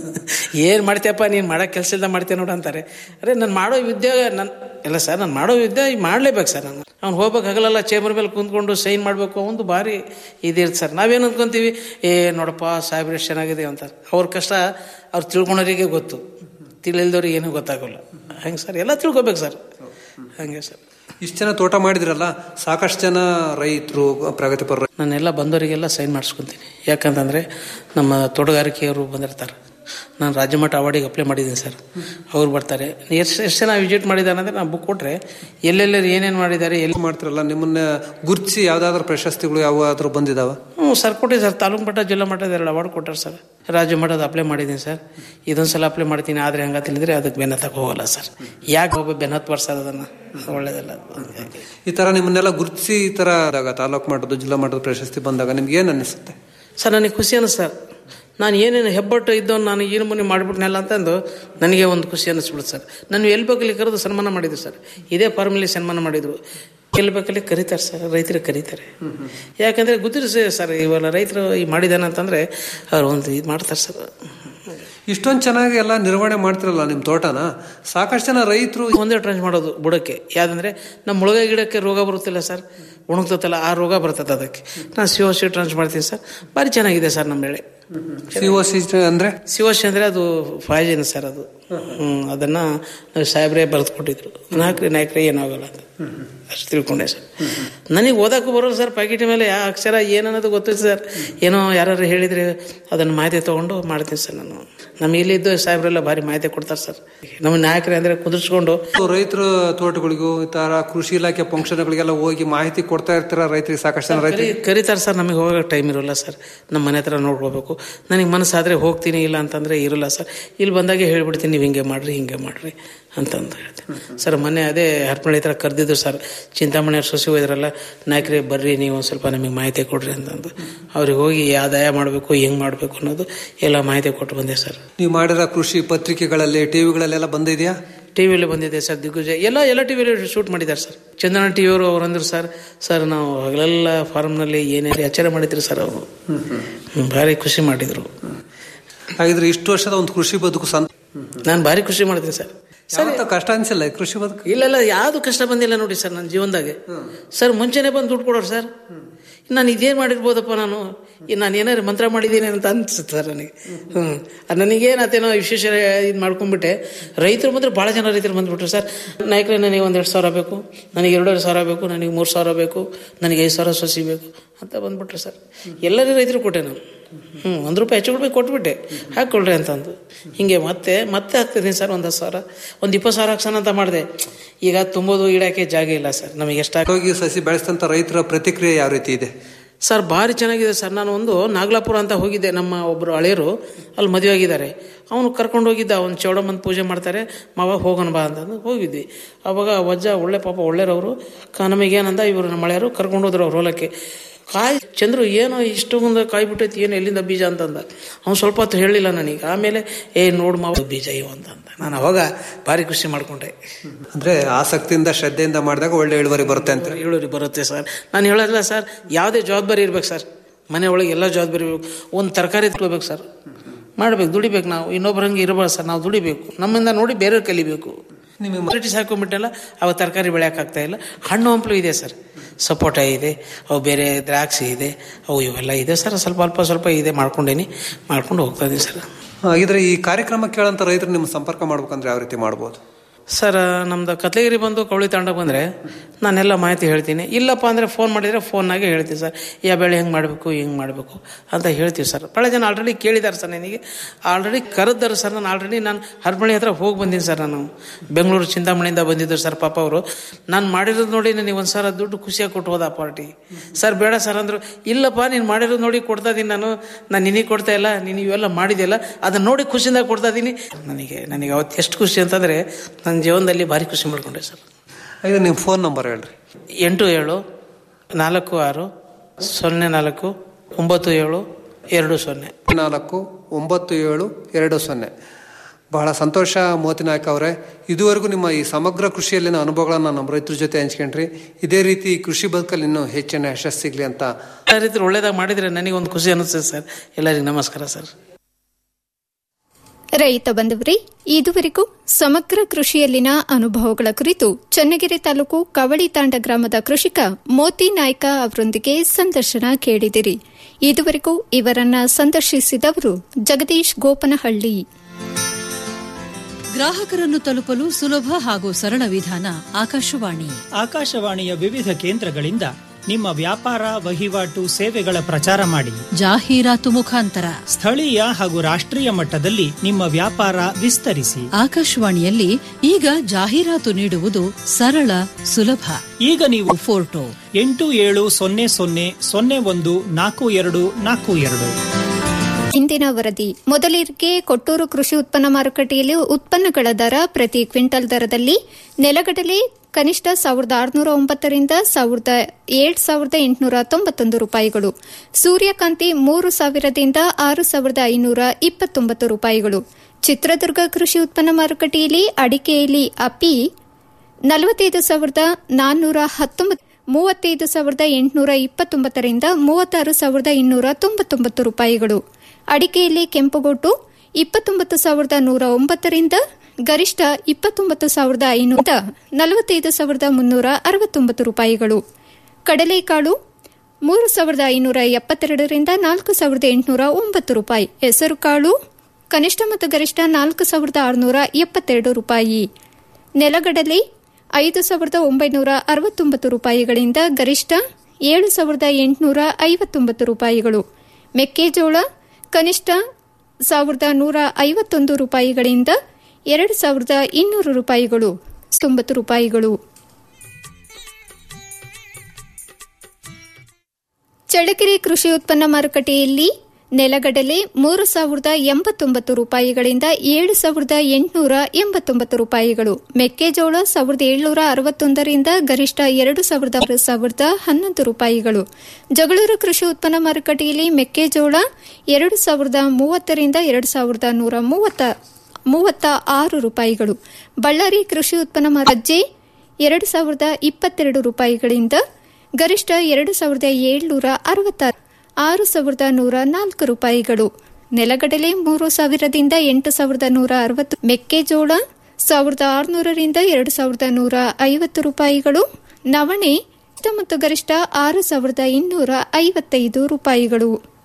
ಏನು ಮಾಡ್ತೀಯಪ್ಪ ನೀನು ಮಾಡೋ ಕೆಲಸ ಇಲ್ದ ಮಾಡ್ತೀಯ ನೋಡು ಅಂತಾರೆ ಅರೆ ನಾನು ಮಾಡೋ ವಿದ್ಯೆ ನನ್ನ ಇಲ್ಲ ಸರ್ ನಾನು ಮಾಡೋ ವಿದ್ಯೆ ಮಾಡಲೇಬೇಕು ಸರ್ ನಾನು ಅವ್ನು ಹೋಗ್ಬೇಕು ಹಗಲೆಲ್ಲ ಚೇಂಬರ್ ಮೇಲೆ ಕುಂತ್ಕೊಂಡು ಸೈನ್ ಮಾಡಬೇಕು ಒಂದು ಭಾರಿ ಇದಿರ್ತು ಸರ್ ನಾವೇನು ಅಂದ್ಕೊಂತೀವಿ ಏ ನೋಡಪ್ಪ ಸಾಹೇಬ್ರು ಎಷ್ಟು ಚೆನ್ನಾಗಿದೆ ಅಂತಾರೆ ಅವ್ರ ಕಷ್ಟ ಅವ್ರು ತಿಳ್ಕೊಳೋರಿಗೆ ಗೊತ್ತು ತಿಳಿಲ್ದವ್ರಿಗೆ ಏನೂ ಗೊತ್ತಾಗೋಲ್ಲ ಹಂಗೆ ಸರ್ ಎಲ್ಲ ತಿಳ್ಕೊಬೇಕು ಸರ್ ಹಂಗೆ ಸರ್ ಇಷ್ಟು ಜನ ತೋಟ ಮಾಡಿದ್ರಲ್ಲ ಸಾಕಷ್ಟು ಜನ ರೈತರು ಪ್ರಗತಿಪರ ನಾನೆಲ್ಲ ಬಂದವರಿಗೆಲ್ಲ ಸೈನ್ ಮಾಡಿಸ್ಕೊತೀನಿ ಯಾಕಂತಂದರೆ ನಮ್ಮ ತೋಟಗಾರಿಕೆಯವರು ಬಂದಿರ್ತಾರೆ ನಾನು ರಾಜ್ಯ ಮಟ್ಟ ಅವಾರ್ಡಿಗೆ ಅಪ್ಲೈ ಮಾಡಿದ್ದೀನಿ ಸರ್ ಅವ್ರು ಬರ್ತಾರೆ ಎಷ್ಟು ಎಷ್ಟು ಜನ ವಿಸಿಟ್ ಮಾಡಿದ್ದಾರೆ ಅಂದರೆ ನಾನು ಬುಕ್ ಕೊಟ್ಟರೆ ಎಲ್ಲೆಲ್ಲಿ ಏನೇನು ಮಾಡಿದ್ದಾರೆ ಎಲ್ಲಿ ಮಾಡ್ತಿರಲ್ಲ ನಿಮ್ಮನ್ನ ಗುರುತಿಸಿ ಯಾವ್ದಾದ್ರು ಪ್ರಶಸ್ತಿಗಳು ಯಾವಾದ್ರೂ ಬಂದಿದಾವ ಹ್ಞೂ ಸರ್ ಕೊಟ್ಟಿದ್ದೀನಿ ಸರ್ ತಾಲೂಕು ಮಟ್ಟ ಜಿಲ್ಲಾ ಮಟ್ಟದ ಎರಡು ಅವಾರ್ಡ್ ಕೊಟ್ಟಾರೆ ಸರ್ ರಾಜ್ಯ ಮಟ್ಟದ ಅಪ್ಲೈ ಮಾಡಿದ್ದೀನಿ ಸರ್ ಇದೊಂದು ಸಲ ಅಪ್ಲೈ ಮಾಡ್ತೀನಿ ಆದರೆ ಹಂಗ ತಿಳಿದ್ರೆ ಅದಕ್ಕೆ ಬೆನ್ನತ್ತಕ್ಕೆ ಹೋಗಲ್ಲ ಸರ್ ಯಾಕೆ ಹೋಗ್ಬೇಕು ಬೆನ್ನತ್ತು ಸರ್ ಅದನ್ನು ಒಳ್ಳೇದಲ್ಲ ಹಂಗಾಗಿ ಈ ತರ ನಿಮ್ಮನ್ನೆಲ್ಲ ಗುರುತಿಸಿ ಈ ತರ ಆದಾಗ ತಾಲೂಕು ಮಟ್ಟದ ಜಿಲ್ಲಾ ಮಟ್ಟದ ಪ್ರಶಸ್ತಿ ಬಂದಾಗ ನಿಮ್ಗೆ ಏನ್ ಅನಿಸುತ್ತೆ ಸರ್ ನನಗೆ ಖುಷಿ ಅನಿಸ್ತು ಸರ್ ನಾನು ಏನೇನು ಹೆಬ್ಬಟ್ಟು ಇದ್ದವನು ನಾನು ಏನು ಮುನಿ ಮಾಡಿಬಿಟ್ನಲ್ಲ ಅಂತಂದು ನನಗೆ ಒಂದು ಖುಷಿ ಅನ್ನಿಸ್ಬಿಡುತ್ತೆ ಸರ್ ನಾನು ಎಲ್ಲಿ ಬೇಕಲ್ಲಿ ಕರೆದು ಸನ್ಮಾನ ಮಾಡಿದ್ರು ಸರ್ ಇದೇ ಫಾರ್ಮಲ್ಲಿ ಸನ್ಮಾನ ಮಾಡಿದರು ಎಲ್ಲಿ ಬೇಕಲ್ಲಿ ಕರೀತಾರೆ ಸರ್ ರೈತರಿಗೆ ಕರೀತಾರೆ ಯಾಕಂದರೆ ಗೊತ್ತಿರಿಸಿ ಸರ್ ಇವೆಲ್ಲ ರೈತರು ಈ ಮಾಡಿದಾನೆ ಅಂತಂದರೆ ಅವ್ರು ಒಂದು ಇದು ಮಾಡ್ತಾರೆ ಸರ್ ಇಷ್ಟೊಂದು ಚೆನ್ನಾಗಿ ಎಲ್ಲ ನಿರ್ವಹಣೆ ಮಾಡ್ತಿರಲ್ಲ ನಿಮ್ಮ ತೋಟನ ಸಾಕಷ್ಟು ಜನ ರೈತರು ಒಂದೇ ಟ್ರಂಚ್ ಮಾಡೋದು ಬುಡಕ್ಕೆ ಯಾವ್ದಂದ್ರೆ ನಮ್ಮ ಮುಳುಗಾಯಿ ಗಿಡಕ್ಕೆ ರೋಗ ಬರುತ್ತಿಲ್ಲ ಸರ್ ಒಣಗ್ತತ್ತಲ್ಲ ಆ ರೋಗ ಬರ್ತದೆ ಅದಕ್ಕೆ ನಾನು ಸಿಒಸಿ ಟ್ರಾನ್ಸ್ ಮಾಡ್ತೀನಿ ಸರ್ ಭಾರಿ ಚೆನ್ನಾಗಿದೆ ಸರ್ ನಮ್ಮ ಬೆಳೆ ಸಿಒಸಿ ಅಂದ್ರೆ ಸಿಒಸಿ ಅಂದರೆ ಅದು ಫಾಯ್ಜಿನ್ ಸರ್ ಅದು ಹ್ಮ್ ಅದನ್ನ ನಾವು ಸಾಹೇಬ್ರೇ ಬರೆದು ಕೊಟ್ಟಿದ್ರು ನಾಲ್ಕರಿ ನಾಲ್ಕರಿ ಏನಾಗಲ್ಲ ಅಂತ ಅಷ್ಟು ತಿಳ್ಕೊಂಡೆ ಸರ್ ನನಗೆ ಓದಕ್ಕೂ ಬರೋಲ್ಲ ಸರ್ ಪ್ಯಾಕೆಟ್ ಮೇಲೆ ಯಾವ ಅಕ್ಷರ ಏನನ್ನೋದು ಗೊತ್ತಿತ್ತು ಸರ್ ಏನೋ ಯಾರು ಹೇಳಿದ್ರೆ ಅದನ್ನು ಮಾಹಿತಿ ತೊಗೊಂಡು ಮಾಡ್ತೀನಿ ಸರ್ ನಾನು ನಮ್ಮ ಇಲ್ಲಿದ್ದು ಸಾಹೇಬ್ರೆಲ್ಲ ಭಾರಿ ಮಾಹಿತಿ ಕೊಡ್ತಾರೆ ಸರ್ ನಮ್ಮ ನಾಯಕರೇ ಅಂದರೆ ಕುದುರ್ಸ್ಕೊಂಡು ರೈತರ ತೋಟಗಳಿಗೂ ಈ ತರ ಕೃಷಿ ಇಲಾಖೆ ಫಂಕ್ಷನ್ಗಳಿಗೆಲ್ಲ ಹೋಗಿ ಮಾಹಿತಿ ಕೊಡ್ತಾ ಇರ್ತೀರ ರೈತರಿಗೆ ಸಾಕಷ್ಟು ಜನ ಕರಿ ರೈತರಿಗೆ ಕರೀತಾರೆ ಸರ್ ನಮಗೆ ಹೋಗೋ ಟೈಮ್ ಇರೋಲ್ಲ ಸರ್ ನಮ್ಮ ಮನೆ ಹತ್ರ ನೋಡ್ಕೋಬೇಕು ನನಗೆ ಮನಸ್ಸಾದರೆ ಹೋಗ್ತೀನಿ ಇಲ್ಲ ಅಂತಂದರೆ ಇರೋಲ್ಲ ಸರ್ ಇಲ್ಲಿ ಬಂದಾಗೆ ಹೇಳ್ಬಿಡ್ತೀನಿ ನೀವು ಹಿಂಗೆ ಮಾಡ್ರಿ ಹಿಂಗೆ ಮಾಡ್ರಿ ಅಂತಂದು ಹೇಳ್ತೀನಿ ಸರ್ ಮೊನ್ನೆ ಅದೇ ಹರಪಳ್ಳಿ ಹತ್ರ ಕರೆದಿದ್ದು ಸರ್ ಚಿಂತಾಮಣಿ ಅವ್ರು ಸೊಸಿ ಹೋದ್ರಲ್ಲ ನಾಯಕರೇ ಬರ್ರಿ ನೀವು ಒಂದು ಸ್ವಲ್ಪ ನಮಗೆ ಮಾಹಿತಿ ಕೊಡ್ರಿ ಅಂತಂದು ಅವ್ರಿಗೆ ಹೋಗಿ ಆದಾಯ ಮಾಡಬೇಕು ಹೆಂಗೆ ಮಾಡಬೇಕು ಅನ್ನೋದು ಎಲ್ಲ ಮಾಹಿತಿ ಕೊಟ್ಟು ಬಂದೆ ಸರ್ ನೀವು ಮಾಡಿರೋ ಕೃಷಿ ಪತ್ರಿಕೆಗಳಲ್ಲಿ ಟಿವಿಗಳಲ್ಲೆಲ್ಲ ಬಂದಿದೆಯಾ ಟಿವಿಯಲ್ಲಿ ಬಂದಿದೆ ಸರ್ ದಿಗ್ವಿಜಯ್ ಎಲ್ಲ ಎಲ್ಲ ಟಿವಿಯಲ್ಲಿ ಶೂಟ್ ಮಾಡಿದ್ದಾರೆ ಸರ್ ಚಂದನ ಟಿವಿಯವರು ಅವ್ರು ಅಂದ್ರು ಸರ್ ಸರ್ ನಾವು ಹಗಲೆಲ್ಲ ಫಾರ್ಮ್ನಲ್ಲಿ ಏನೇ ಎಚ್ಚರ ಮಾಡಿದ್ರು ಸರ್ ಅವರು ಹ್ಮ್, ಭಾರಿ ಖುಷಿ ಮಾಡಿದ್ರು ಹಾಗಿದ್ರೆ ಇಷ್ಟು ವರ್ಷದ ಒಂದು ಕೃಷಿ ಬದುಕು ಸಂತ ನಾನು ಭಾರಿ ಖುಷಿ ಮಾಡಿದ್ದೀನಿ ಸರ್ ಯಾವತ್ತೂ ಕಷ್ಟ ಅನ್ಸಿಲ್ಲ ಈ ಕೃಷಿ ಬದುಕು ಇಲ್ಲ ಇಲ್ಲ ಯಾವುದು ಕಷ್ಟ ಬಂದಿಲ್ಲ ನೋಡಿ ಸರ್ ನನ್ನ ಜೀವನದಾಗೆ ಸರ್ ಮುಂಚೆನೆ ಬಂದು ದುಡ್ಡು ಕೊಡೋರು ಸರ್ ನಾನು ಇದೇನು ಮಾಡಿರ್ಬೋದಪ್ಪ ನಾನು ಈ ನಾನು ಏನಾದ್ರು ಮಂತ್ರ ಮಾಡಿದ್ದೀನಿ ಅಂತ ಅನ್ಸುತ್ತೆ ಸರ್ ನನಗೆ ಹ್ಞೂ ನನಗೇನಾತೇನೋ ವಿಶೇಷ ಇದು ಮಾಡ್ಕೊಂಡ್ಬಿಟ್ಟೆ ರೈತರು ಬಂದ್ರೆ ಭಾಳ ಜನ ರೈತರು ಬಂದ್ಬಿಟ್ರು ಸರ್ ನಾಯಕರೇ ನನಗೆ ಒಂದು ಎರಡು ಸಾವಿರ ಬೇಕು ನನಗೆ ಎರಡೂವರೆ ಸಾವಿರ ಬೇಕು ನನಗೆ ಮೂರು ಸಾವಿರ ಬೇಕು ನನಗೆ ಐದು ಸಾವಿರ ಸೊಸಿ ಬೇಕು ಅಂತ ಬಂದ್ಬಿಟ್ರು ಸರ್ ಎಲ್ಲರೂ ರೈತರು ಕೊಟ್ಟೆ ನಾನು ಹ್ಞೂ ಒಂದು ರೂಪಾಯಿ ಹೆಚ್ಚು ರೂಪಾಯಿ ಕೊಟ್ಬಿಟ್ಟೆ ಹಾಕ್ಕೊಳ್ರಿ ಅಂತಂದು ಹಿಂಗೆ ಮತ್ತೆ ಮತ್ತೆ ಹಾಕ್ತಿದ್ದೀನಿ ಸರ್ ಒಂದು ಹತ್ತು ಸಾವಿರ ಒಂದು ಇಪ್ಪತ್ತು ಸಾವಿರ ಹಾಕ್ಸೋಣ ಅಂತ ಮಾಡಿದೆ ಈಗ ತುಂಬೋದು ಇಡಕ್ಕೆ ಜಾಗ ಇಲ್ಲ ಸರ್ ನಮಗೆ ಎಷ್ಟು ಹೋಗಿ ಸಸಿ ಬೆಳೆಸ್ತಂತ ರೈತರ ಪ್ರತಿಕ್ರಿಯೆ ಯಾವ ರೀತಿ ಇದೆ ಸರ್ ಭಾರಿ ಚೆನ್ನಾಗಿದೆ ಸರ್ ನಾನು ಒಂದು ನಾಗಲಾಪುರ ಅಂತ ಹೋಗಿದ್ದೆ ನಮ್ಮ ಒಬ್ಬರು ಹಳೆಯರು ಅಲ್ಲಿ ಮದುವೆ ಆಗಿದ್ದಾರೆ ಅವನು ಕರ್ಕೊಂಡು ಹೋಗಿದ್ದ ಅವ್ನು ಚೌಡಮ್ಮನ ಪೂಜೆ ಮಾಡ್ತಾರೆ ಮಾವ ಹೋಗೋಣ ಬಾ ಅಂತಂದು ಹೋಗಿದ್ವಿ ಅವಾಗ ವಜ್ಜ ಒಳ್ಳೆ ಪಾಪ ಒಳ್ಳೆಯರವರು ನಮಗೆ ಏನಂದ ಇವರು ನಮ್ಮ ಹಳೆಯರು ಕರ್ಕೊಂಡು ಹೋದ್ರು ಅವ್ರ ಹೊಲಕ್ಕೆ ಕಾಯಿ ಚಂದ್ರು ಏನೋ ಇಷ್ಟು ಮುಂದೆ ಕಾಯಿ ಬಿಟ್ಟೈತಿ ಏನು ಎಲ್ಲಿಂದ ಬೀಜ ಅಂತಂದ ಅವ್ನು ಸ್ವಲ್ಪ ಹೊತ್ತು ಹೇಳಿಲ್ಲ ನನಗೆ ಆಮೇಲೆ ಏ ನೋಡು ಮಾವ ಬೀಜ ಇವು ಅಂತಂದ ನಾನು ಅವಾಗ ಭಾರಿ ಖುಷಿ ಮಾಡ್ಕೊಂಡೆ ಅಂದ್ರೆ ಆಸಕ್ತಿಯಿಂದ ಶ್ರದ್ಧೆಯಿಂದ ಮಾಡಿದಾಗ ಒಳ್ಳೆ ಇಳುವರಿ ಬರುತ್ತೆ ಅಂತ ಇಳುವರಿ ಬರುತ್ತೆ ಸರ್ ನಾನು ಹೇಳೋದಿಲ್ಲ ಸರ್ ಯಾವುದೇ ಜವಾಬ್ದಾರಿ ಇರ್ಬೇಕು ಸರ್ ಮನೆ ಒಳಗೆ ಎಲ್ಲ ಜವಾಬ್ದಾರಿ ಇರ್ಬೇಕು ಒಂದು ತರಕಾರಿ ಇಟ್ಕೋಬೇಕು ಸರ್ ಮಾಡ್ಬೇಕು ದುಡಿಬೇಕು ನಾವು ಇನ್ನೊಬ್ಬರ ಹಂಗೆ ಇರಬಾರ್ದು ಸರ್ ನಾವು ದುಡಿಬೇಕು ನಮ್ಮಿಂದ ನೋಡಿ ಬೇರೆಯವ್ರು ಕಲಿಬೇಕು ನಿಮಗೆ ಬ್ರಿಟಿಷ್ ಹಾಕೊಂಡ್ಬಿಟ್ಟಲ್ಲ ಅವಾಗ ತರಕಾರಿ ಬೆಳೆಯೋಕ್ಕಾಗ್ತಾ ಇಲ್ಲ ಹಣ್ಣು ಹಂಪಲು ಇದೆ ಸರ್ ಸಪೋಟ ಇದೆ ಅವು ಬೇರೆ ದ್ರಾಕ್ಷಿ ಇದೆ ಅವು ಇವೆಲ್ಲ ಇದೆ ಸರ್ ಸ್ವಲ್ಪ ಅಲ್ಪ ಸ್ವಲ್ಪ ಇದೆ ಮಾಡ್ಕೊಂಡೇನಿ ಮಾಡ್ಕೊಂಡು ಹೋಗ್ತಾ ಇದೀನಿ ಸರ್ ಹಾಗಿದ್ರೆ ಈ ಕಾರ್ಯಕ್ರಮ ಕೇಳಂತ ರೈತರು ನಿಮ್ಮ ಸಂಪರ್ಕ ಮಾಡ್ಬೇಕಂದ್ರೆ ಯಾವ ರೀತಿ ಮಾಡ್ಬೋದು ಸರ್ ನಮ್ದು ಕತ್ಲಗಿರಿ ಬಂದು ಕವಳಿ ತಾಂಡಕ್ಕೆ ಬಂದರೆ ನಾನೆಲ್ಲ ಮಾಹಿತಿ ಹೇಳ್ತೀನಿ ಇಲ್ಲಪ್ಪ ಅಂದರೆ ಫೋನ್ ಮಾಡಿದರೆ ಫೋನ್ನಾಗೆ ಹೇಳ್ತೀವಿ ಸರ್ ಯಾವ ಬೆಳೆ ಹೆಂಗೆ ಮಾಡಬೇಕು ಹಿಂಗೆ ಮಾಡಬೇಕು ಅಂತ ಹೇಳ್ತೀವಿ ಸರ್ ಭಾಳ ಜನ ಆಲ್ರೆಡಿ ಕೇಳಿದ್ದಾರೆ ಸರ್ ನನಗೆ ಆಲ್ರೆಡಿ ಕರೆದಾರೆ ಸರ್ ನಾನು ಆಲ್ರೆಡಿ ನಾನು ಹರಮಳಿ ಹತ್ರ ಹೋಗಿ ಬಂದೀನಿ ಸರ್ ನಾನು ಬೆಂಗಳೂರು ಚಿಂತಾಮಣಿಯಿಂದ ಬಂದಿದ್ದರು ಸರ್ ಪಾಪ ಅವರು ನಾನು ಮಾಡಿರೋದು ನೋಡಿ ನನಗೆ ಒಂದು ಸಲ ದುಡ್ಡು ಖುಷಿಯಾಗಿ ಕೊಟ್ಟು ಹೋದ ಪಾರ್ಟಿ ಸರ್ ಬೇಡ ಸರ್ ಅಂದರು ಇಲ್ಲಪ್ಪ ನೀನು ಮಾಡಿರೋದು ನೋಡಿ ಕೊಡ್ತಾ ಇದ್ದೀನಿ ನಾನು ನಾನು ನಿನಗೆ ಕೊಡ್ತಾ ಇಲ್ಲ ನೀನು ಇವೆಲ್ಲ ಮಾಡಿದೆಯಲ್ಲ ಅದನ್ನ ನೋಡಿ ಖುಷಿಯಿಂದ ಕೊಡ್ತಾ ಇದ್ದೀನಿ ನನಗೆ ನನಗೆ ಅವತ್ತು ಎಷ್ಟು ಖುಷಿ ಅಂತಂದರೆ ನನ್ನ ಜೀವನದಲ್ಲಿ ಭಾರಿ ಖುಷಿ ಮಾಡ್ಕೊಂಡೆ ಸರ್ ಇದು ನಿಮ್ಮ ಫೋನ್ ನಂಬರ್ ಹೇಳ್ರಿ ಎಂಟು ಏಳು ನಾಲ್ಕು ಆರು ಸೊನ್ನೆ ನಾಲ್ಕು ಒಂಬತ್ತು ಏಳು ಎರಡು ಸೊನ್ನೆ ನಾಲ್ಕು ಒಂಬತ್ತು ಏಳು ಎರಡು ಸೊನ್ನೆ ಬಹಳ ಸಂತೋಷ ಮೋತಿ ನಾಯಕ್ ಅವರೇ ಇದುವರೆಗೂ ನಿಮ್ಮ ಈ ಸಮಗ್ರ ಕೃಷಿಯಲ್ಲಿನ ಅನುಭವಗಳನ್ನ ನಮ್ಮ ರೈತರ ಜೊತೆ ಹಂಚ್ಕೊಂಡ್ರಿ ಇದೇ ರೀತಿ ಈ ಕೃಷಿ ಬದುಕಲ್ಲಿ ಇನ್ನೂ ಹೆಚ್ಚಿನ ಯಶಸ್ಸು ಸಿಗ್ಲಿ ಅಂತ ಎಲ್ಲ ರೀತಿ ಒಳ್ಳೇದಾಗಿ ಮಾಡಿದರೆ ನನಗೆ ಒಂದು ಖುಷಿ ಅನಿಸ್ತದೆ ಸರ್ ಎಲ್ಲರಿಗೂ ನಮಸ್ಕಾರ ಸರ್ ರೈತ ಬಂಧುವರೇ ಇದುವರೆಗೂ ಸಮಗ್ರ ಕೃಷಿಯಲ್ಲಿನ ಅನುಭವಗಳ ಕುರಿತು ಚನ್ನಗಿರಿ ತಾಲೂಕು ಕವಳಿ ತಾಂಡ ಗ್ರಾಮದ ಕೃಷಿಕ ಮೋತಿ ನಾಯ್ಕ ಅವರೊಂದಿಗೆ ಸಂದರ್ಶನ ಕೇಳಿದಿರಿ ಇದುವರೆಗೂ ಇವರನ್ನ ಸಂದರ್ಶಿಸಿದವರು ಜಗದೀಶ್ ಗೋಪನಹಳ್ಳಿ ಗ್ರಾಹಕರನ್ನು ತಲುಪಲು ಸುಲಭ ಹಾಗೂ ಸರಳ ವಿಧಾನ ಆಕಾಶವಾಣಿ ಆಕಾಶವಾಣಿಯ ವಿವಿಧ ಕೇಂದ್ರಗಳಿಂದ ನಿಮ್ಮ ವ್ಯಾಪಾರ ವಹಿವಾಟು ಸೇವೆಗಳ ಪ್ರಚಾರ ಮಾಡಿ ಜಾಹೀರಾತು ಮುಖಾಂತರ ಸ್ಥಳೀಯ ಹಾಗೂ ರಾಷ್ಟ್ರೀಯ ಮಟ್ಟದಲ್ಲಿ ನಿಮ್ಮ ವ್ಯಾಪಾರ ವಿಸ್ತರಿಸಿ ಆಕಾಶವಾಣಿಯಲ್ಲಿ ಈಗ ಜಾಹೀರಾತು ನೀಡುವುದು ಸರಳ ಸುಲಭ ಈಗ ನೀವು ಫೋರ್ಟೋ ಎಂಟು ಏಳು ಸೊನ್ನೆ ಸೊನ್ನೆ ಸೊನ್ನೆ ಒಂದು ನಾಲ್ಕು ಎರಡು ನಾಲ್ಕು ಎರಡು ಇಂದಿನ ವರದಿ ಮೊದಲಿಗೆ ಕೊಟ್ಟೂರು ಕೃಷಿ ಉತ್ಪನ್ನ ಮಾರುಕಟ್ಟೆಯಲ್ಲಿ ಉತ್ಪನ್ನಗಳ ದರ ಪ್ರತಿ ಕ್ವಿಂಟಲ್ ದರದಲ್ಲಿ ನೆಲಗಡಲೆ ಕನಿಷ್ಠ ಸಾವಿರದ ಆರುನೂರ ಒಂಬತ್ತರಿಂದ ಸಾವಿರದ ಏಳು ಸಾವಿರದ ಎಂಟುನೂರ ತೊಂಬತ್ತೊಂದು ರೂಪಾಯಿಗಳು ಸೂರ್ಯಕಾಂತಿ ಮೂರು ಸಾವಿರದಿಂದ ಆರು ಸಾವಿರದ ಐನೂರ ಇಪ್ಪತ್ತೊಂಬತ್ತು ರೂಪಾಯಿಗಳು ಚಿತ್ರದುರ್ಗ ಕೃಷಿ ಉತ್ಪನ್ನ ಮಾರುಕಟ್ಟೆಯಲ್ಲಿ ಅಡಿಕೆಯಲ್ಲಿ ಅಪಿ ನಲವತ್ತೈದು ಸಾವಿರದ ನಾನ್ನೂರ ಹತ್ತೊಂಬತ್ತು ಮೂವತ್ತೈದು ಸಾವಿರದ ಎಂಟುನೂರ ಇಪ್ಪತ್ತೊಂಬತ್ತರಿಂದ ಮೂವತ್ತಾರು ಸಾವಿರದ ಇನ್ನೂರ ತೊಂಬತ್ತೊಂಬತ್ತು ರೂಪಾಯಿಗಳು ಅಡಿಕೆಯಲ್ಲಿ ಕೆಂಪುಗೋಟು ಇಪ್ಪತ್ತೊಂಬತ್ತು ಸಾವಿರದ ನೂರ ಒಂಬತ್ತರಿಂದ ಗರಿಷ್ಠ ಇಪ್ಪತ್ತೊಂಬತ್ತು ಸಾವಿರದ ಐನೂರ ನಲವತ್ತೈದು ಸಾವಿರದ ಮುನ್ನೂರ ಅರವತ್ತೊಂಬತ್ತು ರೂಪಾಯಿಗಳು ಕಡಲೆಕಾಳು ಮೂರು ಸಾವಿರದ ಐನೂರ ಎಪ್ಪತ್ತೆರಡರಿಂದ ನಾಲ್ಕು ಸಾವಿರದ ಎಂಟುನೂರ ಒಂಬತ್ತು ರೂಪಾಯಿ ಹೆಸರುಕಾಳು ಕನಿಷ್ಠ ಮತ್ತು ಗರಿಷ್ಠ ನಾಲ್ಕು ಸಾವಿರದ ಆರುನೂರ ಎಪ್ಪತ್ತೆರಡು ರೂಪಾಯಿ ನೆಲಗಡಲೆ ಐದು ಸಾವಿರದ ಒಂಬೈನೂರ ಅರವತ್ತೊಂಬತ್ತು ರೂಪಾಯಿಗಳಿಂದ ಗರಿಷ್ಠ ಏಳು ಸಾವಿರದ ಎಂಟುನೂರ ಐವತ್ತೊಂಬತ್ತು ರೂಪಾಯಿಗಳು ಮೆಕ್ಕೆಜೋಳ ಕನಿಷ್ಠ ಸಾವಿರದ ನೂರ ಐವತ್ತೊಂದು ರೂಪಾಯಿಗಳಿಂದ ಎರಡು ಸಾವಿರದ ಇನ್ನೂರು ರೂಪಾಯಿಗಳು ತೊಂಬತ್ತು ರೂಪಾಯಿಗಳು ಚಳ್ಳಕೆರೆ ಕೃಷಿ ಉತ್ಪನ್ನ ಮಾರುಕಟ್ಟೆಯಲ್ಲಿ ನೆಲಗಡಲೆ ಮೂರು ಸಾವಿರದ ಎಂಬತ್ತೊಂಬತ್ತು ರೂಪಾಯಿಗಳಿಂದ ಏಳು ಸಾವಿರದ ಎಂಟುನೂರ ಎಂಬತ್ತೊಂಬತ್ತು ರೂಪಾಯಿಗಳು ಮೆಕ್ಕೆಜೋಳ ಸಾವಿರದ ಏಳ್ನೂರ ಅರವತ್ತೊಂದರಿಂದ ಗರಿಷ್ಠ ಎರಡು ಸಾವಿರದ ಆರು ಸಾವಿರದ ಹನ್ನೊಂದು ರೂಪಾಯಿಗಳು ಜಗಳೂರು ಕೃಷಿ ಉತ್ಪನ್ನ ಮಾರುಕಟ್ಟೆಯಲ್ಲಿ ಮೆಕ್ಕೆಜೋಳ ಎರಡು ಸಾವಿರದ ಮೂವತ್ತರಿಂದ ಎರಡು ಸಾವಿರದ ನೂರ ಮೂವತ್ತ ಮೂವತ್ತ ಆರು ರೂಪಾಯಿಗಳು ಬಳ್ಳಾರಿ ಕೃಷಿ ಉತ್ಪನ್ನ ಮರಜ್ಜೆ ಎರಡು ಸಾವಿರದ ಇಪ್ಪತ್ತೆರಡು ರೂಪಾಯಿಗಳಿಂದ ಗರಿಷ್ಠ ಎರಡು ಸಾವಿರದ ಏಳ್ನೂರ ಅರವತ್ತಾರು ಆರು ಸಾವಿರದ ನೂರ ನಾಲ್ಕು ರೂಪಾಯಿಗಳು ನೆಲಗಡಲೆ ಮೂರು ಸಾವಿರದಿಂದ ಎಂಟು ಸಾವಿರದ ನೂರ ಅರವತ್ತು ಮೆಕ್ಕೆಜೋಳ ಸಾವಿರದ ಆರುನೂರರಿಂದ ಎರಡು ಸಾವಿರದ ನೂರ ಐವತ್ತು ರೂಪಾಯಿಗಳು ನವಣೆ ಮತ್ತು ಗರಿಷ್ಠ ಆರು ಸಾವಿರದ ಇನ್ನೂರ ಐವತ್ತೈದು ರೂಪಾಯಿಗಳು